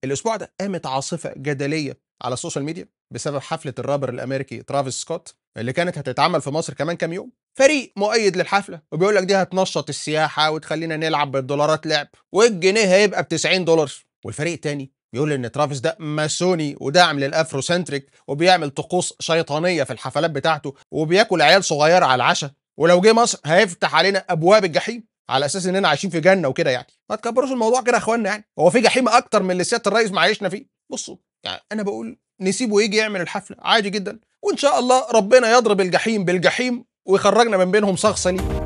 الاسبوع ده قامت عاصفه جدليه على السوشيال ميديا بسبب حفله الرابر الامريكي ترافيس سكوت اللي كانت هتتعمل في مصر كمان كام يوم فريق مؤيد للحفله وبيقول لك دي هتنشط السياحه وتخلينا نلعب بالدولارات لعب والجنيه هيبقى ب 90 دولار والفريق التاني يقول ان ترافيس ده ماسوني وداعم للافروسنتريك وبيعمل طقوس شيطانيه في الحفلات بتاعته وبياكل عيال صغيره على العشاء ولو جه مصر هيفتح علينا ابواب الجحيم على اساس اننا عايشين في جنه وكده يعني ما تكبروش الموضوع كده يا اخوانا يعني هو في جحيم اكتر من اللي سياده الرئيس معيشنا فيه بصوا يعني انا بقول نسيبه يجي يعمل الحفله عادي جدا وان شاء الله ربنا يضرب الجحيم بالجحيم ويخرجنا من بينهم صاغ سليم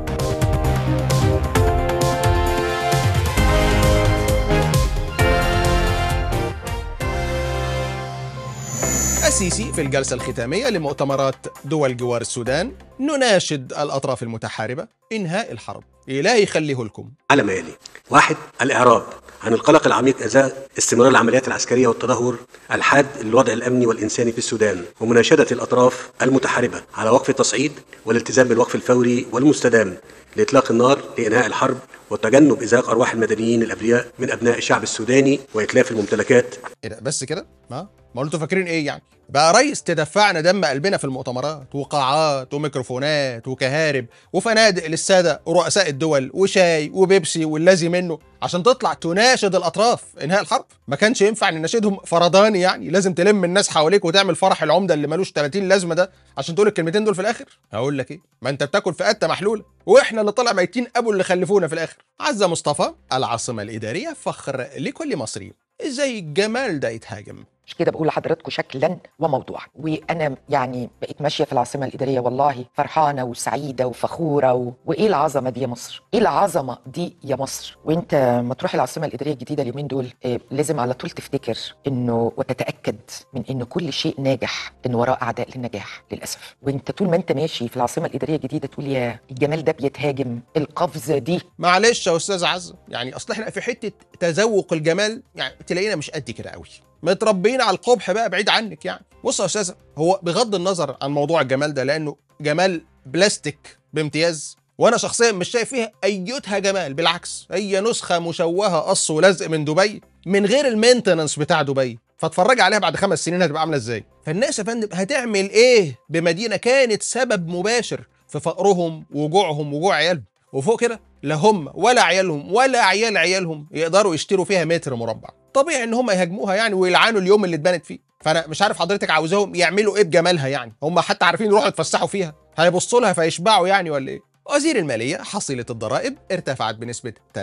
السيسي في الجلسة الختامية لمؤتمرات دول جوار السودان نناشد الأطراف المتحاربة إنهاء الحرب إلهي يخليه لكم على ما يلي واحد الإعراب عن القلق العميق ازاء استمرار العمليات العسكريه والتدهور الحاد للوضع الامني والانساني في السودان ومناشده الاطراف المتحاربه على وقف التصعيد والالتزام بالوقف الفوري والمستدام لاطلاق النار لانهاء الحرب وتجنب ازاق ارواح المدنيين الابرياء من ابناء الشعب السوداني واتلاف الممتلكات إيه ده بس كده؟ ما ما انتوا فاكرين ايه يعني؟ بقى ريس تدفعنا دم قلبنا في المؤتمرات وقاعات وميكروفونات وكهارب وفنادق للساده ورؤساء الدول وشاي وبيبسي والذي منه عشان تطلع تناشد الاطراف انهاء الحرب ما كانش ينفع نناشدهم فرداني يعني لازم تلم الناس حواليك وتعمل فرح العمده اللي ملوش 30 لازمه ده عشان تقول الكلمتين دول في الاخر هقول لك ايه ما انت بتاكل في قته محلوله واحنا اللي طلع ميتين ابو اللي خلفونا في الاخر عزه مصطفى العاصمه الاداريه فخر لكل مصري ازاي الجمال ده يتهاجم مش كده بقول لحضراتكم شكلا وموضوعا وانا يعني بقيت ماشيه في العاصمه الاداريه والله فرحانه وسعيده وفخوره و... وايه العظمه دي يا مصر ايه العظمه دي يا مصر وانت ما تروح العاصمه الاداريه الجديده اليومين دول إيه لازم على طول تفتكر انه وتتاكد من ان كل شيء ناجح ان وراه اعداء للنجاح للاسف وانت طول ما انت ماشي في العاصمه الاداريه الجديده تقول يا الجمال ده بيتهاجم القفزه دي معلش يا استاذ عزه يعني اصل احنا في حته تذوق الجمال يعني تلاقينا مش قد كده قوي متربيين على القبح بقى بعيد عنك يعني بص يا استاذه هو بغض النظر عن موضوع الجمال ده لانه جمال بلاستيك بامتياز وانا شخصيا مش شايف فيها ايتها جمال بالعكس هي نسخه مشوهه قص ولزق من دبي من غير المينتننس بتاع دبي فاتفرج عليها بعد خمس سنين هتبقى عامله ازاي فالناس يا فندم هتعمل ايه بمدينه كانت سبب مباشر في فقرهم وجوعهم وجوع عيالهم وفوق كده لا هم ولا عيالهم ولا عيال عيالهم يقدروا يشتروا فيها متر مربع طبيعي ان هم يهاجموها يعني ويلعنوا اليوم اللي اتبنت فيه فانا مش عارف حضرتك عاوزاهم يعملوا ايه بجمالها يعني هم حتى عارفين يروحوا يتفسحوا فيها هيبصوا لها فيشبعوا يعني ولا ايه وزير المالية حصيلة الضرائب ارتفعت بنسبة 23%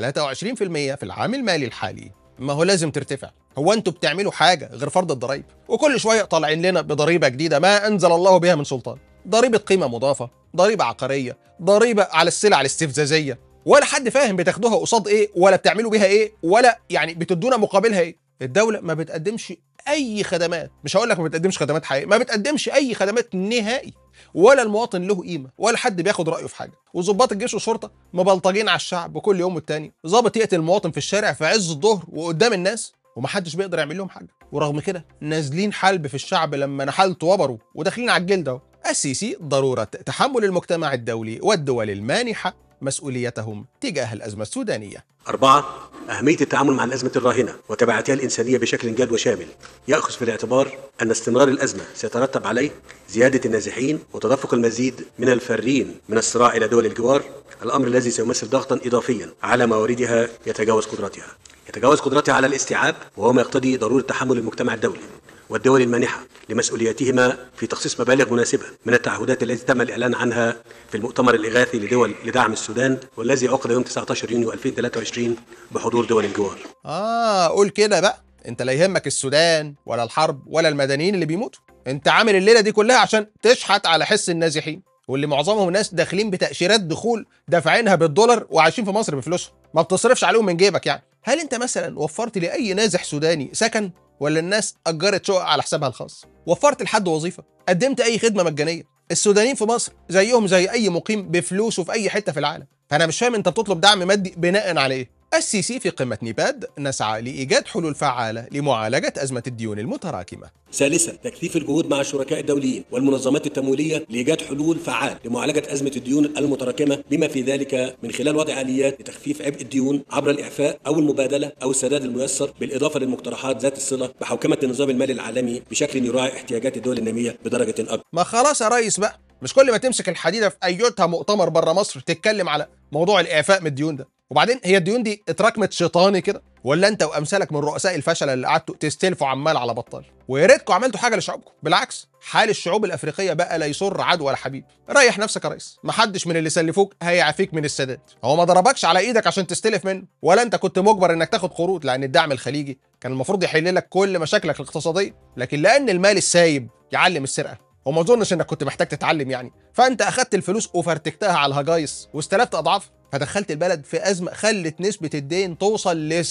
في العام المالي الحالي ما هو لازم ترتفع هو انتوا بتعملوا حاجة غير فرض الضرائب وكل شوية طالعين لنا بضريبة جديدة ما أنزل الله بها من سلطان ضريبة قيمة مضافة ضريبة عقارية ضريبة على السلع الاستفزازية ولا حد فاهم بتاخدوها قصاد ايه ولا بتعملوا بيها ايه ولا يعني بتدونا مقابلها ايه الدولة ما بتقدمش اي خدمات مش هقول لك ما بتقدمش خدمات حقيقية ما بتقدمش اي خدمات نهائي ولا المواطن له قيمه ولا حد بياخد رايه في حاجه وظباط الجيش والشرطه مبلطجين على الشعب كل يوم والتاني ظابط يقتل المواطن في الشارع في عز الظهر وقدام الناس ومحدش بيقدر يعمل لهم حاجه ورغم كده نازلين حلب في الشعب لما نحلت وبروا وداخلين على الجلد اهو السيسي ضروره تحمل المجتمع الدولي والدول المانحه مسؤوليتهم تجاه الازمه السودانيه أربعة أهمية التعامل مع الأزمة الراهنة وتبعاتها الإنسانية بشكل جاد وشامل يأخذ في الاعتبار أن استمرار الأزمة سيترتب عليه زيادة النازحين وتدفق المزيد من الفارين من الصراع إلى دول الجوار الأمر الذي سيمثل ضغطا إضافيا على مواردها يتجاوز قدراتها يتجاوز قدرتها على الاستيعاب وهو ما يقتضي ضرورة تحمل المجتمع الدولي والدول المانحة لمسؤولياتهما في تخصيص مبالغ مناسبة من التعهدات التي تم الإعلان عنها في المؤتمر الإغاثي لدول لدعم السودان والذي عقد يوم 19 يونيو 2023 بحضور دول الجوار اه قول كده بقى انت لا يهمك السودان ولا الحرب ولا المدنيين اللي بيموتوا انت عامل الليله دي كلها عشان تشحت على حس النازحين واللي معظمهم ناس داخلين بتاشيرات دخول دافعينها بالدولار وعايشين في مصر بفلوسهم ما بتصرفش عليهم من جيبك يعني هل انت مثلا وفرت لاي نازح سوداني سكن ولا الناس اجرت شقق على حسابها الخاص وفرت لحد وظيفه قدمت اي خدمه مجانيه السودانيين في مصر زيهم زي اي مقيم بفلوسه في اي حته في العالم فانا مش فاهم انت بتطلب دعم مادي بناء على ايه السيسي في قمة نيباد نسعى لإيجاد حلول فعالة لمعالجة أزمة الديون المتراكمة ثالثا تكثيف الجهود مع الشركاء الدوليين والمنظمات التمويليه لايجاد حلول فعال لمعالجه ازمه الديون المتراكمه بما في ذلك من خلال وضع اليات لتخفيف عبء الديون عبر الاعفاء او المبادله او السداد الميسر بالاضافه للمقترحات ذات الصله بحوكمه النظام المالي العالمي بشكل يراعي احتياجات الدول الناميه بدرجه اكبر. ما خلاص يا ريس بقى مش كل ما تمسك الحديدة في أيوتها مؤتمر بره مصر تتكلم على موضوع الإعفاء من الديون ده وبعدين هي الديون دي اتراكمت شيطاني كده ولا انت وامثالك من رؤساء الفشل اللي قعدتوا تستلفوا عمال على بطال ويا ريتكم عملتوا حاجه لشعوبكم بالعكس حال الشعوب الافريقيه بقى لا يسر عدو ولا حبيب ريح نفسك يا ريس محدش من اللي سلفوك هيعافيك من السداد هو ما ضربكش على ايدك عشان تستلف منه ولا انت كنت مجبر انك تاخد قروض لان الدعم الخليجي كان المفروض يحل لك كل مشاكلك الاقتصاديه لكن لان المال السايب يعلم السرقه وما اظنش انك كنت محتاج تتعلم يعني فانت اخدت الفلوس وفرتكتها على الهجايص واستلفت اضعاف فدخلت البلد في ازمه خلت نسبه الدين توصل ل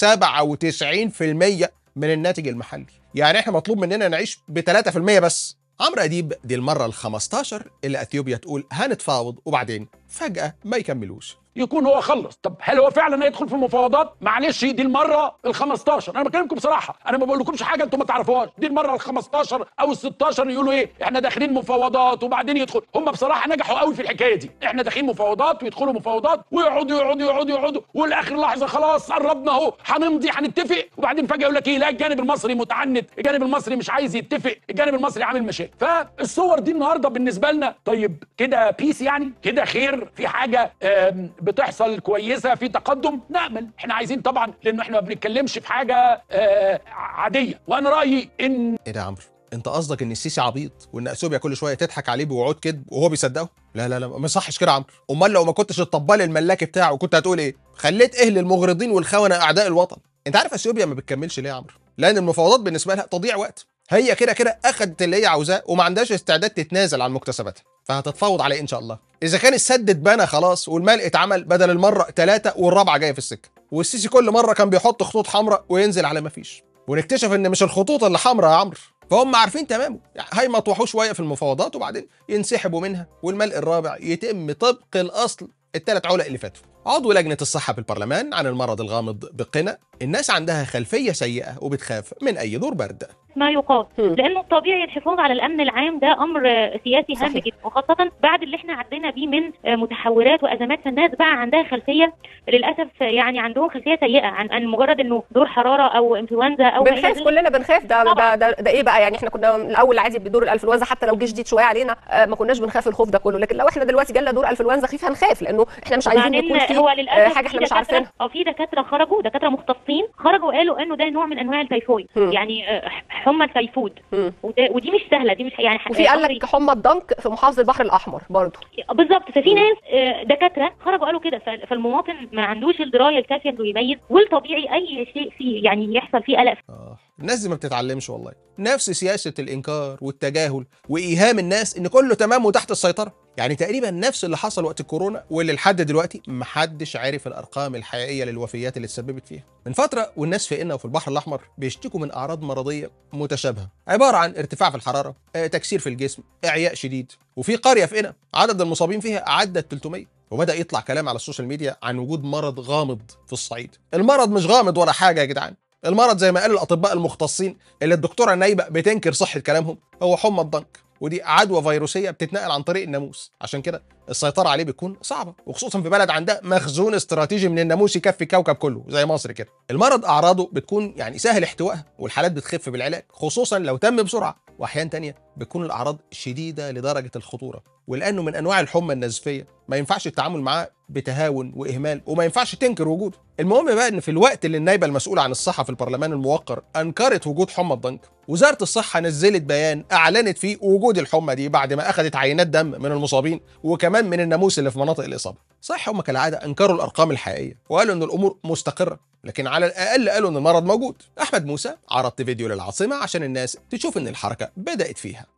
97% من الناتج المحلي يعني احنا مطلوب مننا نعيش ب 3% بس عمرو اديب دي المره ال 15 اللي اثيوبيا تقول هنتفاوض وبعدين فجاه ما يكملوش يكون هو خلص طب هل هو فعلا هيدخل في المفاوضات معلش دي المره ال 15 انا بكلمكم بصراحه انا ما بقولكمش حاجه انتم ما تعرفوهاش دي المره ال 15 او ال 16 يقولوا ايه احنا داخلين مفاوضات وبعدين يدخل هم بصراحه نجحوا قوي في الحكايه دي احنا داخلين مفاوضات ويدخلوا مفاوضات ويقعدوا يقعدوا يقعدوا يقعدوا والاخر لحظه خلاص قربنا اهو هنمضي هنتفق وبعدين فجاه يقول لك ايه لا الجانب المصري متعنت الجانب المصري مش عايز يتفق الجانب المصري عامل مشاكل فالصور دي النهارده بالنسبه لنا طيب كده بيس يعني كده خير في حاجه آم، بتحصل كويسه في تقدم نامل احنا عايزين طبعا لانه احنا ما بنتكلمش في حاجه آه، عاديه وانا رايي ان ايه ده يا عمرو انت قصدك ان السيسي عبيط وان اثيوبيا كل شويه تضحك عليه بوعود كذب وهو بيصدقه لا لا لا ما يصحش كده يا عمرو امال لو ما كنتش الطبال الملاكي بتاعه كنت هتقول ايه خليت اهل المغرضين والخونه اعداء الوطن انت عارف اثيوبيا ما بتكملش ليه يا عمرو لان المفاوضات بالنسبه لها تضييع وقت هي كده كده اخدت اللي هي عاوزاه وما عندهاش استعداد تتنازل عن مكتسباتها فهتتفاوض عليه ان شاء الله اذا كان السد اتبنى خلاص والمال اتعمل بدل المره ثلاثه والرابعه جايه في السكه والسيسي كل مره كان بيحط خطوط حمراء وينزل على ما فيش ونكتشف ان مش الخطوط اللي حمراء يا عمرو فهم عارفين تمامه يعني هيمطوحوه شويه في المفاوضات وبعدين ينسحبوا منها والملء الرابع يتم طبق الاصل الثلاث علق اللي فاتوا عضو لجنه الصحه بالبرلمان عن المرض الغامض بقنا الناس عندها خلفيه سيئه وبتخاف من اي دور برد ما يقال هم. لانه الطبيعي الحفاظ على الامن العام ده امر آه، سياسي هام صحيح. جدا وخاصه بعد اللي احنا عدينا بيه من آه، متحورات وازمات فالناس بقى عندها خلفيه للاسف آه، يعني عندهم خلفيه سيئه عن عن مجرد انه دور حراره او انفلونزا او ما إلى بنخاف ذلك. كلنا بنخاف ده ده, طبعاً. ده ده ايه بقى يعني احنا كنا الاول عادي بدور الانفلونزا حتى لو جه شديد شويه علينا آه، ما كناش بنخاف الخوف ده كله لكن لو احنا دلوقتي جالنا دور انفلونزا خفيف هنخاف لانه احنا مش عايزين وبعدين يكون في هو آه، للاسف حاجه في احنا مش دكاترة- عارفينها اه في دكاتره خرجوا دكاتره مختصين خرجوا وقالوا انه ده نوع من انواع التيفويد هم. يعني آه، حمى التيفود مم. وده ودي مش سهله دي مش يعني وفي قال أمر لك حمى الضنك في محافظه البحر الاحمر برضه بالظبط ففي مم. ناس آه، دكاتره خرجوا قالوا كده ف- فالمواطن ما عندوش الدرايه الكافيه انه يميز والطبيعي اي شيء فيه يعني يحصل فيه قلق آه. الناس دي ما بتتعلمش والله نفس سياسة الإنكار والتجاهل وإيهام الناس إن كله تمام وتحت السيطرة يعني تقريبا نفس اللي حصل وقت الكورونا واللي لحد دلوقتي محدش عارف الأرقام الحقيقية للوفيات اللي اتسببت فيها من فترة والناس في قنا وفي البحر الأحمر بيشتكوا من أعراض مرضية متشابهة عبارة عن ارتفاع في الحرارة آه، تكسير في الجسم إعياء شديد وفي قرية في قنا عدد المصابين فيها عدى ال 300 وبدأ يطلع كلام على السوشيال ميديا عن وجود مرض غامض في الصعيد المرض مش غامض ولا حاجة يا جدعان المرض زي ما قال الاطباء المختصين اللي الدكتوره نايبه بتنكر صحه كلامهم هو حمى الضنك ودي عدوى فيروسيه بتتنقل عن طريق الناموس عشان كده السيطره عليه بتكون صعبه وخصوصا في بلد عندها مخزون استراتيجي من الناموس يكفي الكوكب كله زي مصر كده المرض اعراضه بتكون يعني سهل احتوائها والحالات بتخف بالعلاج خصوصا لو تم بسرعه واحيان تانية بتكون الاعراض شديده لدرجه الخطوره ولانه من انواع الحمى النزفيه ما ينفعش التعامل معاه بتهاون واهمال وما ينفعش تنكر وجوده المهم بقى ان في الوقت اللي النائبه المسؤوله عن الصحه في البرلمان الموقر انكرت وجود حمى الضنك وزاره الصحه نزلت بيان اعلنت فيه وجود الحمى دي بعد ما اخذت عينات دم من المصابين وكمان من الناموس اللي في مناطق الاصابه صح هم كالعاده انكروا الارقام الحقيقيه وقالوا ان الامور مستقره لكن على الاقل قالوا ان المرض موجود احمد موسى عرضت فيديو للعاصمه عشان الناس تشوف ان الحركه بدات فيها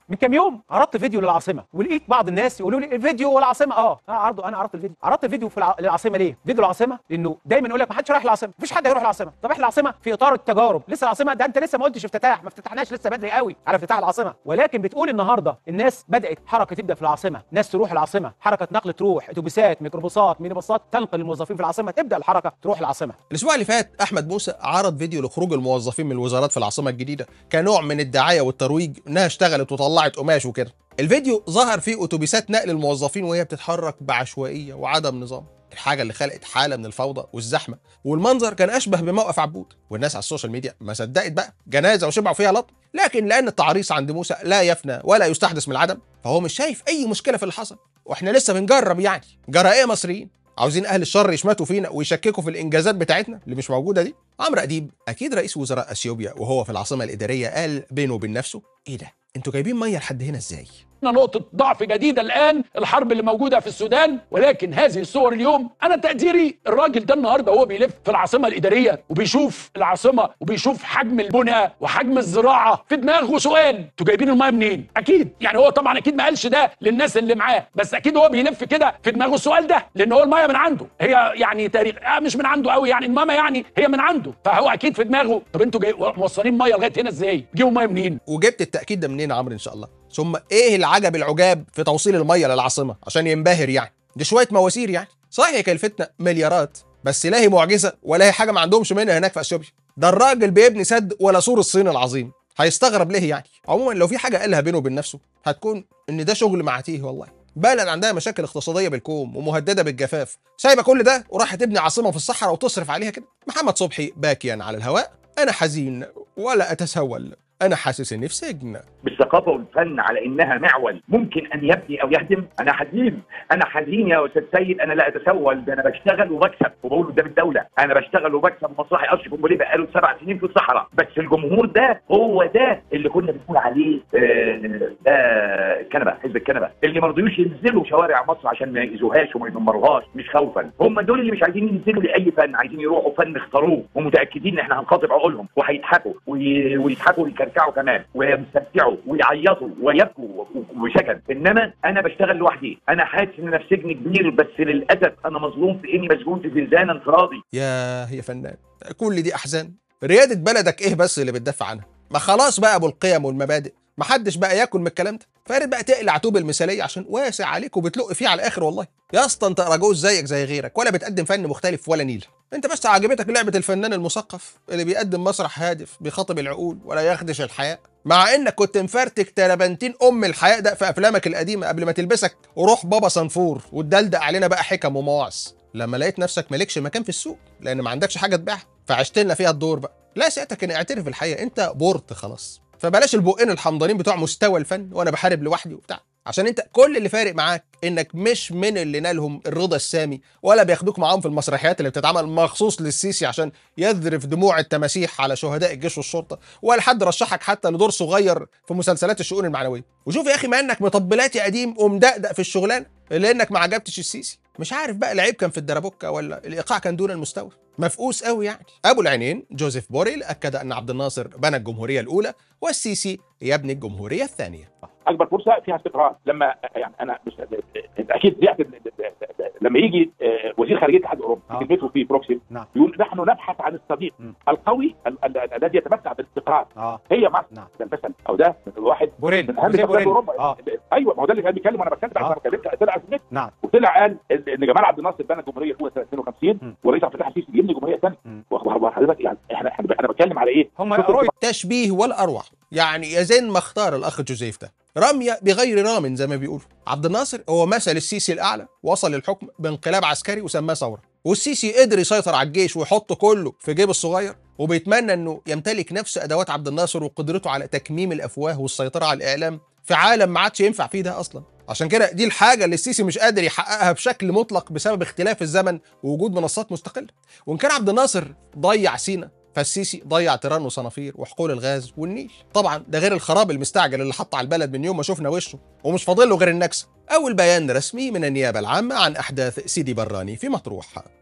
من كام يوم عرضت فيديو للعاصمه ولقيت بعض الناس يقولوا لي الفيديو والعاصمه اه انا عرضه انا عرضت الفيديو عرضت الفيديو في الع... للعاصمه ليه فيديو العاصمه لانه دايما يقول لك ما حدش رايح العاصمه مفيش حد هيروح العاصمه طب احنا العاصمه في اطار التجارب لسه العاصمه ده انت لسه ما قلتش افتتاح ما افتتحناش لسه بدري قوي على افتتاح العاصمه ولكن بتقول النهارده الناس بدات حركه تبدا في العاصمه ناس تروح العاصمه حركه نقل تروح اتوبيسات ميكروباصات ميني باصات تنقل الموظفين في العاصمه تبدا الحركه تروح العاصمه الاسبوع اللي فات احمد موسى عرض فيديو لخروج الموظفين من الوزارات في العاصمه الجديده كنوع من الدعايه والترويج انها اشتغلت وطلعت قماش وكده الفيديو ظهر فيه اتوبيسات نقل الموظفين وهي بتتحرك بعشوائيه وعدم نظام الحاجه اللي خلقت حاله من الفوضى والزحمه والمنظر كان اشبه بموقف عبود والناس على السوشيال ميديا ما صدقت بقى جنازه وشبعوا فيها لطم لكن لان التعريص عند موسى لا يفنى ولا يستحدث من العدم فهو مش شايف اي مشكله في اللي حصل واحنا لسه بنجرب يعني جرى ايه مصريين عاوزين اهل الشر يشمتوا فينا ويشككوا في الانجازات بتاعتنا اللي مش موجوده دي عمرو اديب اكيد رئيس وزراء اثيوبيا وهو في العاصمه الاداريه قال بينه وبين نفسه ايه ده انتوا جايبين ميه لحد هنا ازاي نقطة ضعف جديدة الآن الحرب اللي موجودة في السودان ولكن هذه الصور اليوم أنا تقديري الراجل ده النهاردة هو بيلف في العاصمة الإدارية وبيشوف العاصمة وبيشوف حجم البنى وحجم الزراعة في دماغه سؤال أنتوا جايبين المية منين؟ أكيد يعني هو طبعا أكيد ما قالش ده للناس اللي معاه بس أكيد هو بيلف كده في دماغه السؤال ده لأن هو المية من عنده هي يعني تاريخ آه مش من عنده قوي يعني الماما يعني هي من عنده فهو أكيد في دماغه طب أنتوا جاي موصلين مية لغاية هنا إزاي؟ جيبوا مية منين؟ وجبت التاكيد ده منين يا عمرو ان شاء الله ثم ايه العجب العجاب في توصيل الميه للعاصمه عشان ينبهر يعني دي شويه مواسير يعني صحيح كلفتنا مليارات بس لا هي معجزه ولا هي حاجه ما عندهمش منها هناك في اثيوبيا ده الراجل بيبني سد ولا سور الصين العظيم هيستغرب ليه يعني عموما لو في حاجه قالها بينه وبين نفسه هتكون ان ده شغل معتيه والله بلد عندها مشاكل اقتصاديه بالكوم ومهدده بالجفاف سايبه كل ده وراح تبني عاصمه في الصحراء وتصرف عليها كده محمد صبحي باكيا على الهواء انا حزين ولا اتسول انا حاسس اني في سجن بالثقافه والفن على انها معول ممكن ان يبني او يهدم انا حزين انا حزين يا استاذ سيد انا لا اتسول ده انا بشتغل وبكسب وبقول قدام الدوله انا بشتغل وبكسب مصلحي اشرف ام ليه بقاله سبع سنين في الصحراء بس الجمهور ده هو ده اللي كنا بنقول عليه آه، ده كنبه حزب الكنبه اللي ما رضيوش ينزلوا شوارع مصر عشان ما يأذوهاش وما يدمروهاش مش خوفا هم دول اللي مش عايزين ينزلوا لاي فن عايزين يروحوا فن اختاروه ومتاكدين ان احنا هنخاطب عقولهم وهيضحكوا وي- ويضحكوا ويكركعوا كمان ويستمتعوا ويعيطوا ويبكوا وشكل انما انا بشتغل لوحدي انا حاسس ان انا في سجن كبير بس للاسف انا مظلوم في اني مسجون في زنزانه انفرادي يا هي فنان كل دي احزان رياده بلدك ايه بس اللي بتدافع عنها ما خلاص بقى ابو القيم والمبادئ ما حدش بقى ياكل من الكلام ده فارد بقى تقلع طوب المثاليه عشان واسع عليك وبتلق فيه على الاخر والله يا اسطى انت اراجوز زيك زي غيرك ولا بتقدم فن مختلف ولا نيل انت بس عجبتك لعبه الفنان المثقف اللي بيقدم مسرح هادف بيخاطب العقول ولا يخدش الحياء مع انك كنت مفرتك تربنتين ام الحياء ده في افلامك القديمه قبل ما تلبسك وروح بابا صنفور وتدلدق علينا بقى حكم ومواعظ لما لقيت نفسك مالكش مكان في السوق لان ما عندكش حاجه تبيعها فعشت لنا فيها الدور بقى لا ساعتك ان اعترف الحقيقه انت بورت خلاص فبلاش البقين الحمضانين بتوع مستوى الفن وانا بحارب لوحدي وبتاع عشان انت كل اللي فارق معاك انك مش من اللي نالهم الرضا السامي ولا بياخدوك معاهم في المسرحيات اللي بتتعمل مخصوص للسيسي عشان يذرف دموع التماسيح على شهداء الجيش والشرطه ولا حد رشحك حتى لدور صغير في مسلسلات الشؤون المعنويه وشوف يا اخي ما انك مطبلاتي قديم ومدقدق في الشغلانه الا انك ما عجبتش السيسي مش عارف بقى العيب كان في الدربوكه ولا الايقاع كان دون المستوى مفقوس قوي يعني ابو العينين جوزيف بوريل اكد ان عبد الناصر بنى الجمهوريه الاولى والسيسي يبني الجمهوريه الثانيه اكبر فرصه فيها استقرار لما يعني انا مش انت اكيد سمعت لما يجي آه، وزير خارجيه الاتحاد الاوروبي آه. في كلمته في بروكسل نعم. يقول نحن نبحث عن الصديق م. القوي ال- ال- الذي يتمتع بالاستقرار اه هي مصر نعم. ده المثل او ده واحد بوريل من اهم جوزيه شخصيات بوريل اوروبا اه ايوه ما هو ده اللي كان بيتكلم وانا بتكلم بعد آه. ما اتكلمت طلع على النت نعم وطلع قال ان إن جمال عبد الناصر بنى الجمهوريه الاولى سنه 52 م. ورئيس عبد الفتاح السيسي يبني الجمهوريه الثانيه م. وحضرتك يعني احنا احنا انا بتكلم على ايه؟ هم شوف رؤيه تشبيه والاروع يعني يزن ما اختار الاخ جوزيف ده رميه بغير رام زي ما بيقولوا عبد الناصر هو مثل السيسي الاعلى وصل للحكم بانقلاب عسكري وسماه ثوره والسيسي قدر يسيطر على الجيش ويحط كله في جيب الصغير وبيتمنى انه يمتلك نفس ادوات عبد الناصر وقدرته على تكميم الافواه والسيطره على الاعلام في عالم ما عادش ينفع فيه ده اصلا عشان كده دي الحاجه اللي السيسي مش قادر يحققها بشكل مطلق بسبب اختلاف الزمن ووجود منصات مستقله وان كان عبد الناصر ضيع سينا فالسيسي ضيع تيران وصنافير وحقول الغاز والنيل طبعا ده غير الخراب المستعجل اللي حط على البلد من يوم ما شفنا وشه ومش فاضل له غير النكسه اول بيان رسمي من النيابه العامه عن احداث سيدي براني في مطروح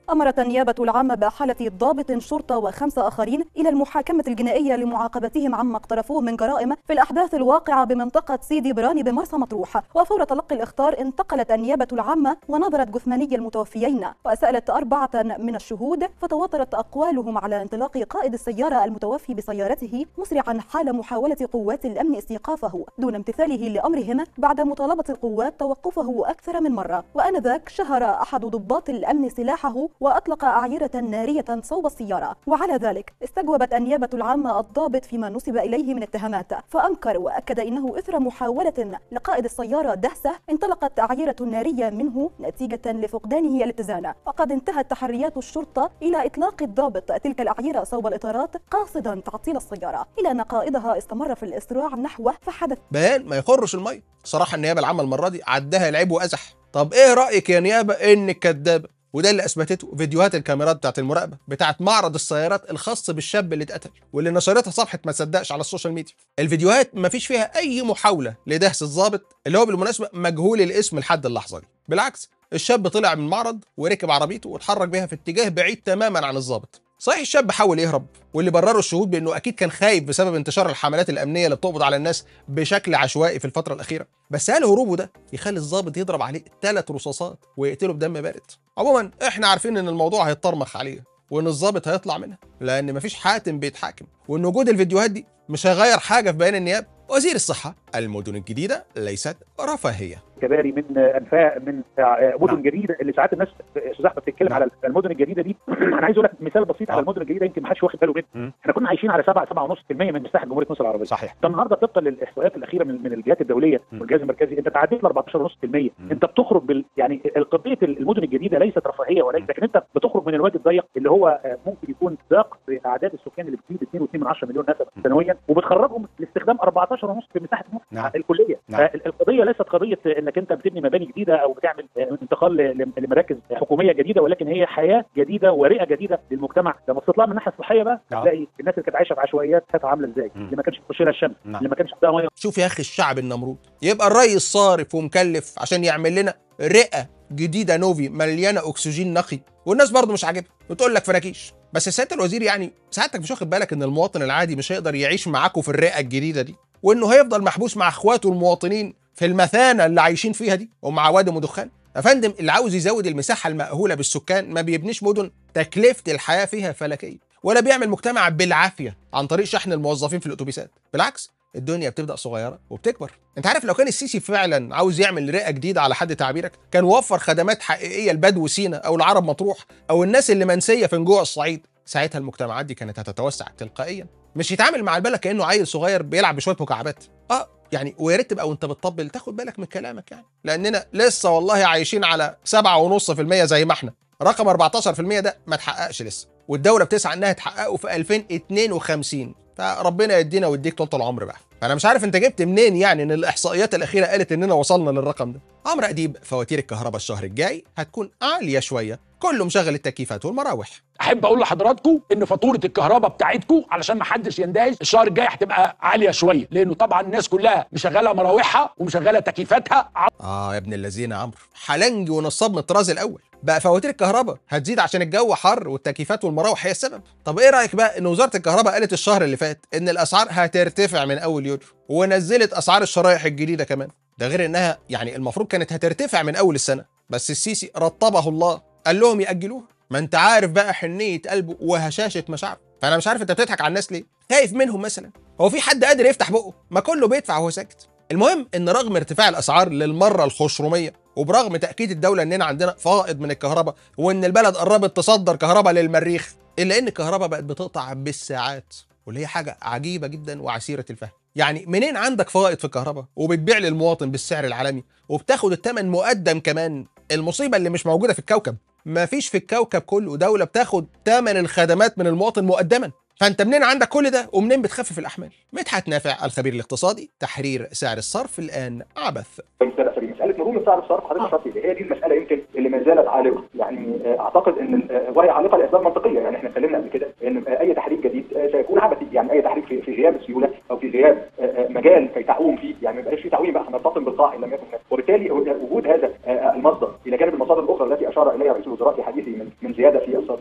أمرت النيابة العامة بحالة ضابط شرطة وخمسة آخرين إلى المحاكمة الجنائية لمعاقبتهم عما اقترفوه من جرائم في الأحداث الواقعة بمنطقة سيدي براني بمرسى مطروح وفور تلقي الإخطار انتقلت النيابة العامة ونظرت جثماني المتوفيين وسألت أربعة من الشهود فتواترت أقوالهم على انطلاق قائد السيارة المتوفي بسيارته مسرعا حال محاولة قوات الأمن استيقافه دون امتثاله لأمرهم بعد مطالبة القوات توقفه أكثر من مرة وآنذاك شهر أحد ضباط الأمن سلاحه وأطلق أعيرة نارية صوب السيارة وعلى ذلك استجوبت النيابة العامة الضابط فيما نسب إليه من اتهامات فأنكر وأكد إنه إثر محاولة لقائد السيارة دهسه انطلقت أعيرة نارية منه نتيجة لفقدانه الاتزان وقد انتهت تحريات الشرطة إلى إطلاق الضابط تلك الأعيرة صوب الإطارات قاصدا تعطيل السيارة إلى أن قائدها استمر في الإسراع نحوه فحدث بيان ما يخرش الميه صراحه النيابه العامه المره دي عدها العيب وازح طب ايه رايك يا نيابه انك كدابه وده اللي اثبتته فيديوهات الكاميرات بتاعت المراقبه بتاعت معرض السيارات الخاص بالشاب اللي اتقتل واللي نشرتها صفحه ما تصدقش على السوشيال ميديا الفيديوهات ما فيش فيها اي محاوله لدهس الضابط اللي هو بالمناسبه مجهول الاسم لحد اللحظه دي بالعكس الشاب طلع من المعرض وركب عربيته واتحرك بيها في اتجاه بعيد تماما عن الضابط صحيح الشاب حاول يهرب واللي برروا الشهود بانه اكيد كان خايف بسبب انتشار الحملات الامنيه اللي بتقبض على الناس بشكل عشوائي في الفتره الاخيره بس هل هروبه ده يخلي الضابط يضرب عليه ثلاث رصاصات ويقتله بدم بارد عموما احنا عارفين ان الموضوع هيتطرمخ عليه وان الضابط هيطلع منها لان مفيش حاتم بيتحاكم وان وجود الفيديوهات دي مش هيغير حاجه في بيان النيابه وزير الصحه المدن الجديده ليست رفاهيه كباري من انفاق من مدن جديده اللي ساعات الناس استاذ احمد بتتكلم على المدن الجديده دي انا عايز اقول لك مثال بسيط على المدن الجديده يمكن ما حدش واخد باله منه احنا كنا عايشين على 7 7.5% من مساحه جمهوريه مصر العربيه صحيح ده النهارده طبقا للاحصائيات الاخيره من, من الجهات الدوليه والجهاز المركزي انت تعديت ل 14.5% انت بتخرج بال يعني قضيه المدن الجديده ليست رفاهيه وليس لكن انت بتخرج من الوادي الضيق اللي هو ممكن يكون ضاق باعداد السكان اللي بتزيد 2.2 مليون نسمه سنويا وبتخرجهم لاستخدام 14.5 في مساحه مصر نعم. الكليه نعم. القضيه ليست قضيه انك انت بتبني مباني جديده او بتعمل انتقال ل- لمراكز حكوميه جديده ولكن هي حياه جديده ورئه جديده للمجتمع لما بصيت لها من الناحيه الصحيه بقى نعم. هتلاقي الناس اللي كانت عايشه في عشوائيات كانت عامله ازاي مم. اللي ما كانش بتخش لها الشمس نعم. اللي ما كانش عندها ميه شوف يا اخي الشعب النمرود يبقى الري صارف ومكلف عشان يعمل لنا رئه جديده نوفي مليانه اكسجين نقي والناس برضه مش عاجبها بتقول لك فراكيش بس سياده الوزير يعني ساعتك مش واخد بالك ان المواطن العادي مش هيقدر يعيش معاكم في الرئه الجديده دي وانه هيفضل محبوس مع اخواته المواطنين في المثانه اللي عايشين فيها دي ومع وادم ودخان يا فندم اللي عاوز يزود المساحه المأهوله بالسكان ما بيبنيش مدن تكلفه الحياه فيها فلكيه ولا بيعمل مجتمع بالعافيه عن طريق شحن الموظفين في الاتوبيسات بالعكس الدنيا بتبدا صغيره وبتكبر انت عارف لو كان السيسي فعلا عاوز يعمل رئه جديده على حد تعبيرك كان وفر خدمات حقيقيه لبدو سينا او العرب مطروح او الناس اللي منسيه في نجوع الصعيد ساعتها المجتمعات دي كانت هتتوسع تلقائيا مش يتعامل مع البلد كانه عيل صغير بيلعب بشويه مكعبات اه يعني ويا ريت تبقى وانت بتطبل تاخد بالك من كلامك يعني لاننا لسه والله عايشين على 7.5% زي ما احنا رقم 14% ده ما اتحققش لسه والدوله بتسعى انها تحققه في 2052 فربنا يدينا ويديك طول العمر بقى فانا مش عارف انت جبت منين يعني ان الاحصائيات الاخيره قالت اننا وصلنا للرقم ده عمرو اديب فواتير الكهرباء الشهر الجاي هتكون عاليه شويه كله مشغل التكييفات والمراوح احب اقول لحضراتكم ان فاتوره الكهرباء بتاعتكم علشان ما حدش يندهش الشهر الجاي هتبقى عاليه شويه لانه طبعا الناس كلها مشغله مراوحها ومشغله تكييفاتها اه يا ابن الذين يا عمرو حلنجي ونصاب من الطراز الاول بقى فواتير الكهرباء هتزيد عشان الجو حر والتكييفات والمراوح هي السبب طب ايه رايك بقى ان وزاره الكهرباء قالت الشهر اللي فات ان الاسعار هترتفع من اول يوليو ونزلت اسعار الشرايح الجديده كمان ده غير انها يعني المفروض كانت هترتفع من اول السنه بس السيسي رطبه الله قال لهم ياجلوها ما انت عارف بقى حنيه قلبه وهشاشه مشاعره فانا مش عارف انت بتضحك على الناس ليه خايف منهم مثلا هو في حد قادر يفتح بقه ما كله بيدفع وهو ساكت المهم ان رغم ارتفاع الاسعار للمره الخشرميه وبرغم تاكيد الدوله اننا عندنا فائض من الكهرباء وان البلد قربت تصدر كهرباء للمريخ الا ان الكهرباء بقت بتقطع بالساعات واللي هي حاجه عجيبه جدا وعسيره الفهم يعني منين عندك فائض في الكهرباء وبتبيع للمواطن بالسعر العالمي وبتاخد الثمن مقدم كمان المصيبه اللي مش موجوده في الكوكب ما فيش في الكوكب كله دوله بتاخد ثمن الخدمات من المواطن مقدما فانت منين عندك كل ده ومنين بتخفف الاحمال مدحت نافع الخبير الاقتصادي تحرير سعر الصرف الان عبث مساله مرونه سعر الصرف حضرتك اشرت ليها هي دي المساله يمكن اللي ما زالت عالقه يعني آه، اعتقد ان آه، وهي عالقه لاسباب منطقيه يعني احنا اتكلمنا قبل كده ان آه، اي تحريك جديد آه، سيكون عبثي يعني اي تحريك في في غياب السيوله او في غياب آه، آه، مجال كي تعوم فيه يعني ما يبقاش في تعويم بقى هنرتطم بالقاع ان لم يكن هناك. وبالتالي وجود هذا آه، المصدر الى جانب المصادر الاخرى التي اشار اليها رئيس الوزراء في حديثه من من زياده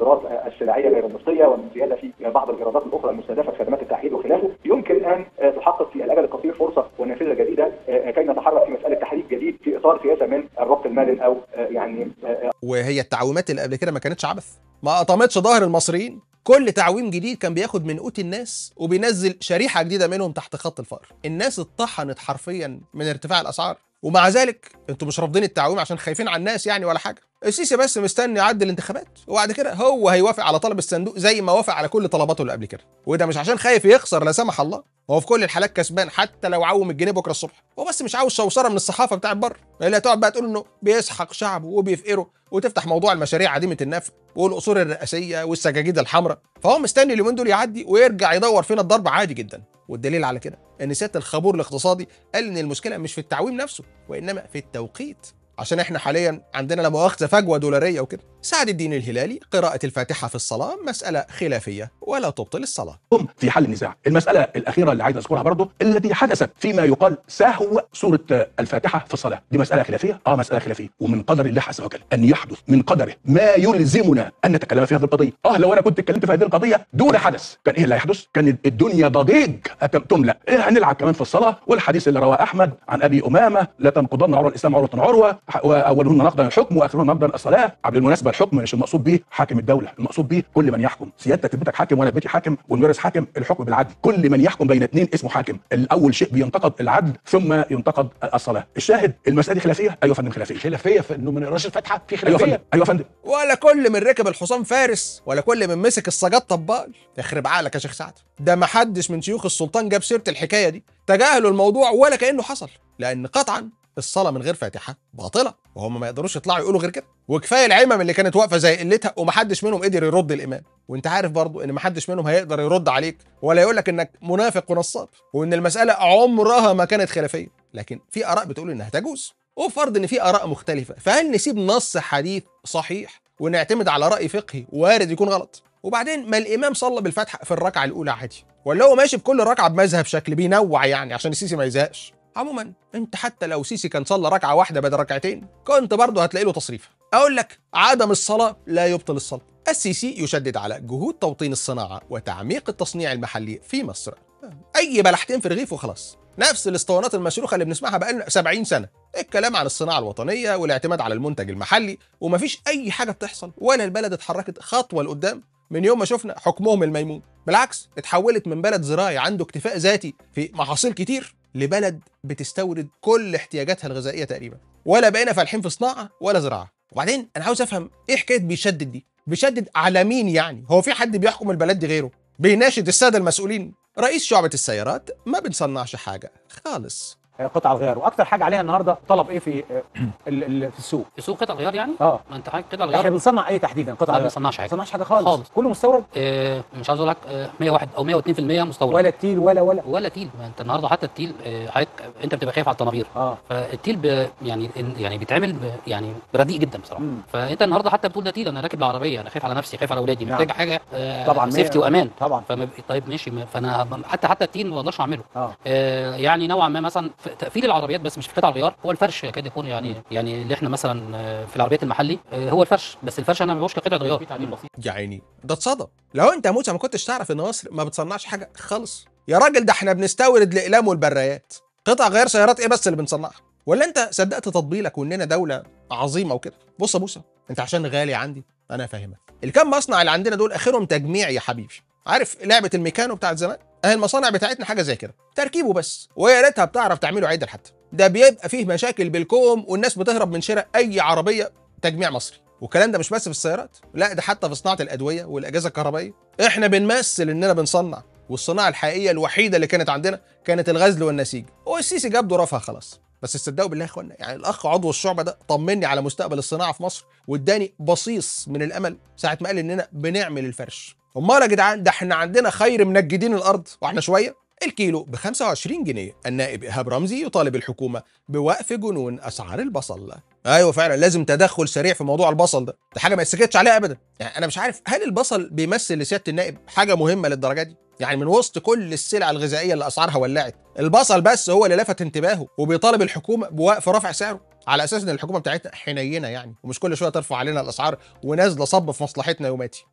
الصادرات آه، السلعيه غير النفطيه ومن زياده في بعض الايرادات الاخرى المستهدفه في خدمات التحديد وخلافه يمكن ان آه، تحقق في الاجل القصير فرصه ونافذه جديده آه، كي نتحرك في مساله تحريك جديد في اطار سياسه من الربط المالي او آه، يعني آه، وهي التعويمات اللي قبل كده ما كانتش عبث ما قطمتش ظهر المصريين كل تعويم جديد كان بياخد من قوت الناس وبينزل شريحه جديده منهم تحت خط الفقر الناس اتطحنت حرفيا من ارتفاع الاسعار ومع ذلك انتوا مش رافضين التعويم عشان خايفين على الناس يعني ولا حاجه السيسي بس مستني يعدي الانتخابات وبعد كده هو هيوافق على طلب الصندوق زي ما وافق على كل طلباته اللي قبل كده وده مش عشان خايف يخسر لا سمح الله هو في كل الحالات كسبان حتى لو عوم الجنيه بكره الصبح هو بس مش عاوز شوشره من الصحافه بتاعت بره اللي هتقعد بقى تقول انه بيسحق شعبه وبيفقره وتفتح موضوع المشاريع عديمه النفع والقصور الرئاسيه والسجاجيد الحمراء فهو مستني اليومين دول يعدي ويرجع يدور فينا الضرب عادي جدا والدليل على كده ان سياده الخبور الاقتصادي قال ان المشكله مش في التعويم نفسه وانما في التوقيت عشان احنا حاليا عندنا لا مؤاخذه فجوه دولاريه وكده سعد الدين الهلالي قراءه الفاتحه في الصلاه مساله خلافيه ولا تبطل الصلاه هم في حل النزاع المسألة الأخيرة اللي عايز أذكرها برضو التي حدثت فيما يقال سهو سورة الفاتحة في الصلاة دي مسألة خلافية آه مسألة خلافية ومن قدر الله عز وجل أن يحدث من قدره ما يلزمنا أن نتكلم في هذه القضية آه لو أنا كنت اتكلمت في هذه القضية دون حدث كان إيه اللي هيحدث كان الدنيا ضجيج هت- تملأ إيه هنلعب كمان في الصلاة والحديث اللي رواه أحمد عن أبي أمامة لا تنقضن عروة الإسلام عروة عروة ح- وأولهن نقضا الحكم وآخرهن نقضا الصلاة بالمناسبة الحكم مش المقصود به حاكم الدولة المقصود به كل من يحكم سيادتك في بيتك حاكم وأنا في بيتي حاكم والمدرس حاكم الحكم بالعدل كل من يحكم بين اثنين اسمه حاكم الاول شيء بينتقد العدل ثم ينتقد الصلاه الشاهد المساله دي خلافيه ايوه يا فندم خلافيه خلافيه في انه ما نقراش الفاتحه في ايوه يا خلافيه فندم ايوه يا فندم ولا كل من ركب الحصان فارس ولا كل من مسك السجاد طبال يخرب عقلك يا شيخ سعد ده ما حدش من شيوخ السلطان جاب سيره الحكايه دي تجاهلوا الموضوع ولا كانه حصل لان قطعا الصلاه من غير فاتحه باطله وهم ما يقدروش يطلعوا يقولوا غير كده وكفايه العمم اللي كانت واقفه زي قلتها ومحدش منهم قدر يرد الامام وانت عارف برضو ان محدش منهم هيقدر يرد عليك ولا يقول لك انك منافق ونصاب وان المساله عمرها ما كانت خلافيه لكن في اراء بتقول انها تجوز وفرض ان في اراء مختلفه فهل نسيب نص حديث صحيح ونعتمد على راي فقهي وارد يكون غلط وبعدين ما الامام صلى بالفاتحه في الركعه الاولى عادي ولا هو ماشي بكل ركعه بمذهب شكل بينوع يعني عشان السيسي ما يزهقش عموما انت حتى لو سيسي كان صلى ركعه واحده بدل ركعتين كنت برضه هتلاقي له تصريف اقول لك عدم الصلاه لا يبطل الصلاه السيسي يشدد على جهود توطين الصناعه وتعميق التصنيع المحلي في مصر اي بلحتين في رغيف وخلاص نفس الاسطوانات المشروخه اللي بنسمعها بقالنا 70 سنه الكلام عن الصناعه الوطنيه والاعتماد على المنتج المحلي ومفيش اي حاجه بتحصل ولا البلد اتحركت خطوه لقدام من يوم ما شفنا حكمهم الميمون بالعكس اتحولت من بلد زراعي عنده اكتفاء ذاتي في محاصيل كتير لبلد بتستورد كل احتياجاتها الغذائيه تقريبا ولا بقينا فالحين في صناعه ولا زراعه وبعدين انا عاوز افهم ايه حكايه بيشدد دي بيشدد على مين يعني هو في حد بيحكم البلد دي غيره بيناشد الساده المسؤولين رئيس شعبة السيارات ما بنصنعش حاجة خالص آه، قطع الغيار واكتر حاجه عليها النهارده طلب ايه في آه، ال- ال- في السوق في سوق قطع الغيار يعني؟ اه ما انت حاجه قطع احنا الغيار بنصنع ايه تحديدا قطع ما الغيار بنصنعش حاجه ما بنصنعش حاجه خالص خالص. كله مستورد آه مش عاوز اقول لك آه 101 او 102% مستورد ولا تيل ولا ولا ولا تيل ما انت النهارده حتى التيل آه، حضرتك انت بتبقى خايف على الطنابير اه فالتيل ب يعني يعني بيتعمل ب يعني برديء جدا بصراحه مم. فانت النهارده حتى بتقول ده تيل انا راكب العربيه انا خايف على نفسي خايف على اولادي نعم. محتاج حاجه آه طبعا سيفتي مية- وامان طبعا فما ب- طيب ماشي ما- فانا حتى حتى التيل ما بقدرش اعمله اه آه، يعني نوعا ما مثلا في تقفيل العربيات بس مش في قطع الغيار هو الفرش يكاد يكون يعني يعني اللي احنا مثلا آه، في العربيات المحلي آه، هو الفرش بس الفرش انا ما بقولش كقطعه غيار يا عيني ده اتصدم لو انت يا موسى ما كنتش تعرف ان مصر ما بتصنعش حاجة خالص يا راجل ده احنا بنستورد الاقلام والبرايات قطع غير سيارات ايه بس اللي بنصنعها ولا انت صدقت تطبيلك واننا دولة عظيمة وكده بص يا موسى انت عشان غالي عندي انا فاهمك الكام مصنع اللي عندنا دول اخرهم تجميع يا حبيبي عارف لعبة الميكانو بتاعت زمان اهي المصانع بتاعتنا حاجة زي كده تركيبه بس ويا ريتها بتعرف تعمله عدل حتى ده بيبقى فيه مشاكل بالكوم والناس بتهرب من شراء اي عربية تجميع مصري والكلام ده مش بس في السيارات لا ده حتى في صناعه الادويه والاجهزه الكهربائيه احنا بنمثل اننا بنصنع والصناعه الحقيقيه الوحيده اللي كانت عندنا كانت الغزل والنسيج هو السيسي جاب ظروفها خلاص بس تصدقوا بالله يا اخوانا يعني الاخ عضو الشعبه ده طمني على مستقبل الصناعه في مصر واداني بصيص من الامل ساعه ما قال اننا بنعمل الفرش امال يا جدعان ده احنا عندنا خير منجدين الارض واحنا شويه الكيلو ب 25 جنيه النائب ايهاب رمزي يطالب الحكومه بوقف جنون اسعار البصل ايوه فعلا لازم تدخل سريع في موضوع البصل ده ده حاجه ما يتسكتش عليها ابدا يعني انا مش عارف هل البصل بيمثل لسياده النائب حاجه مهمه للدرجه دي يعني من وسط كل السلع الغذائيه اللي اسعارها ولعت البصل بس هو اللي لفت انتباهه وبيطالب الحكومه بوقف رفع سعره على اساس ان الحكومه بتاعتنا حنينه يعني ومش كل شويه ترفع علينا الاسعار ونازله صب في مصلحتنا يوماتي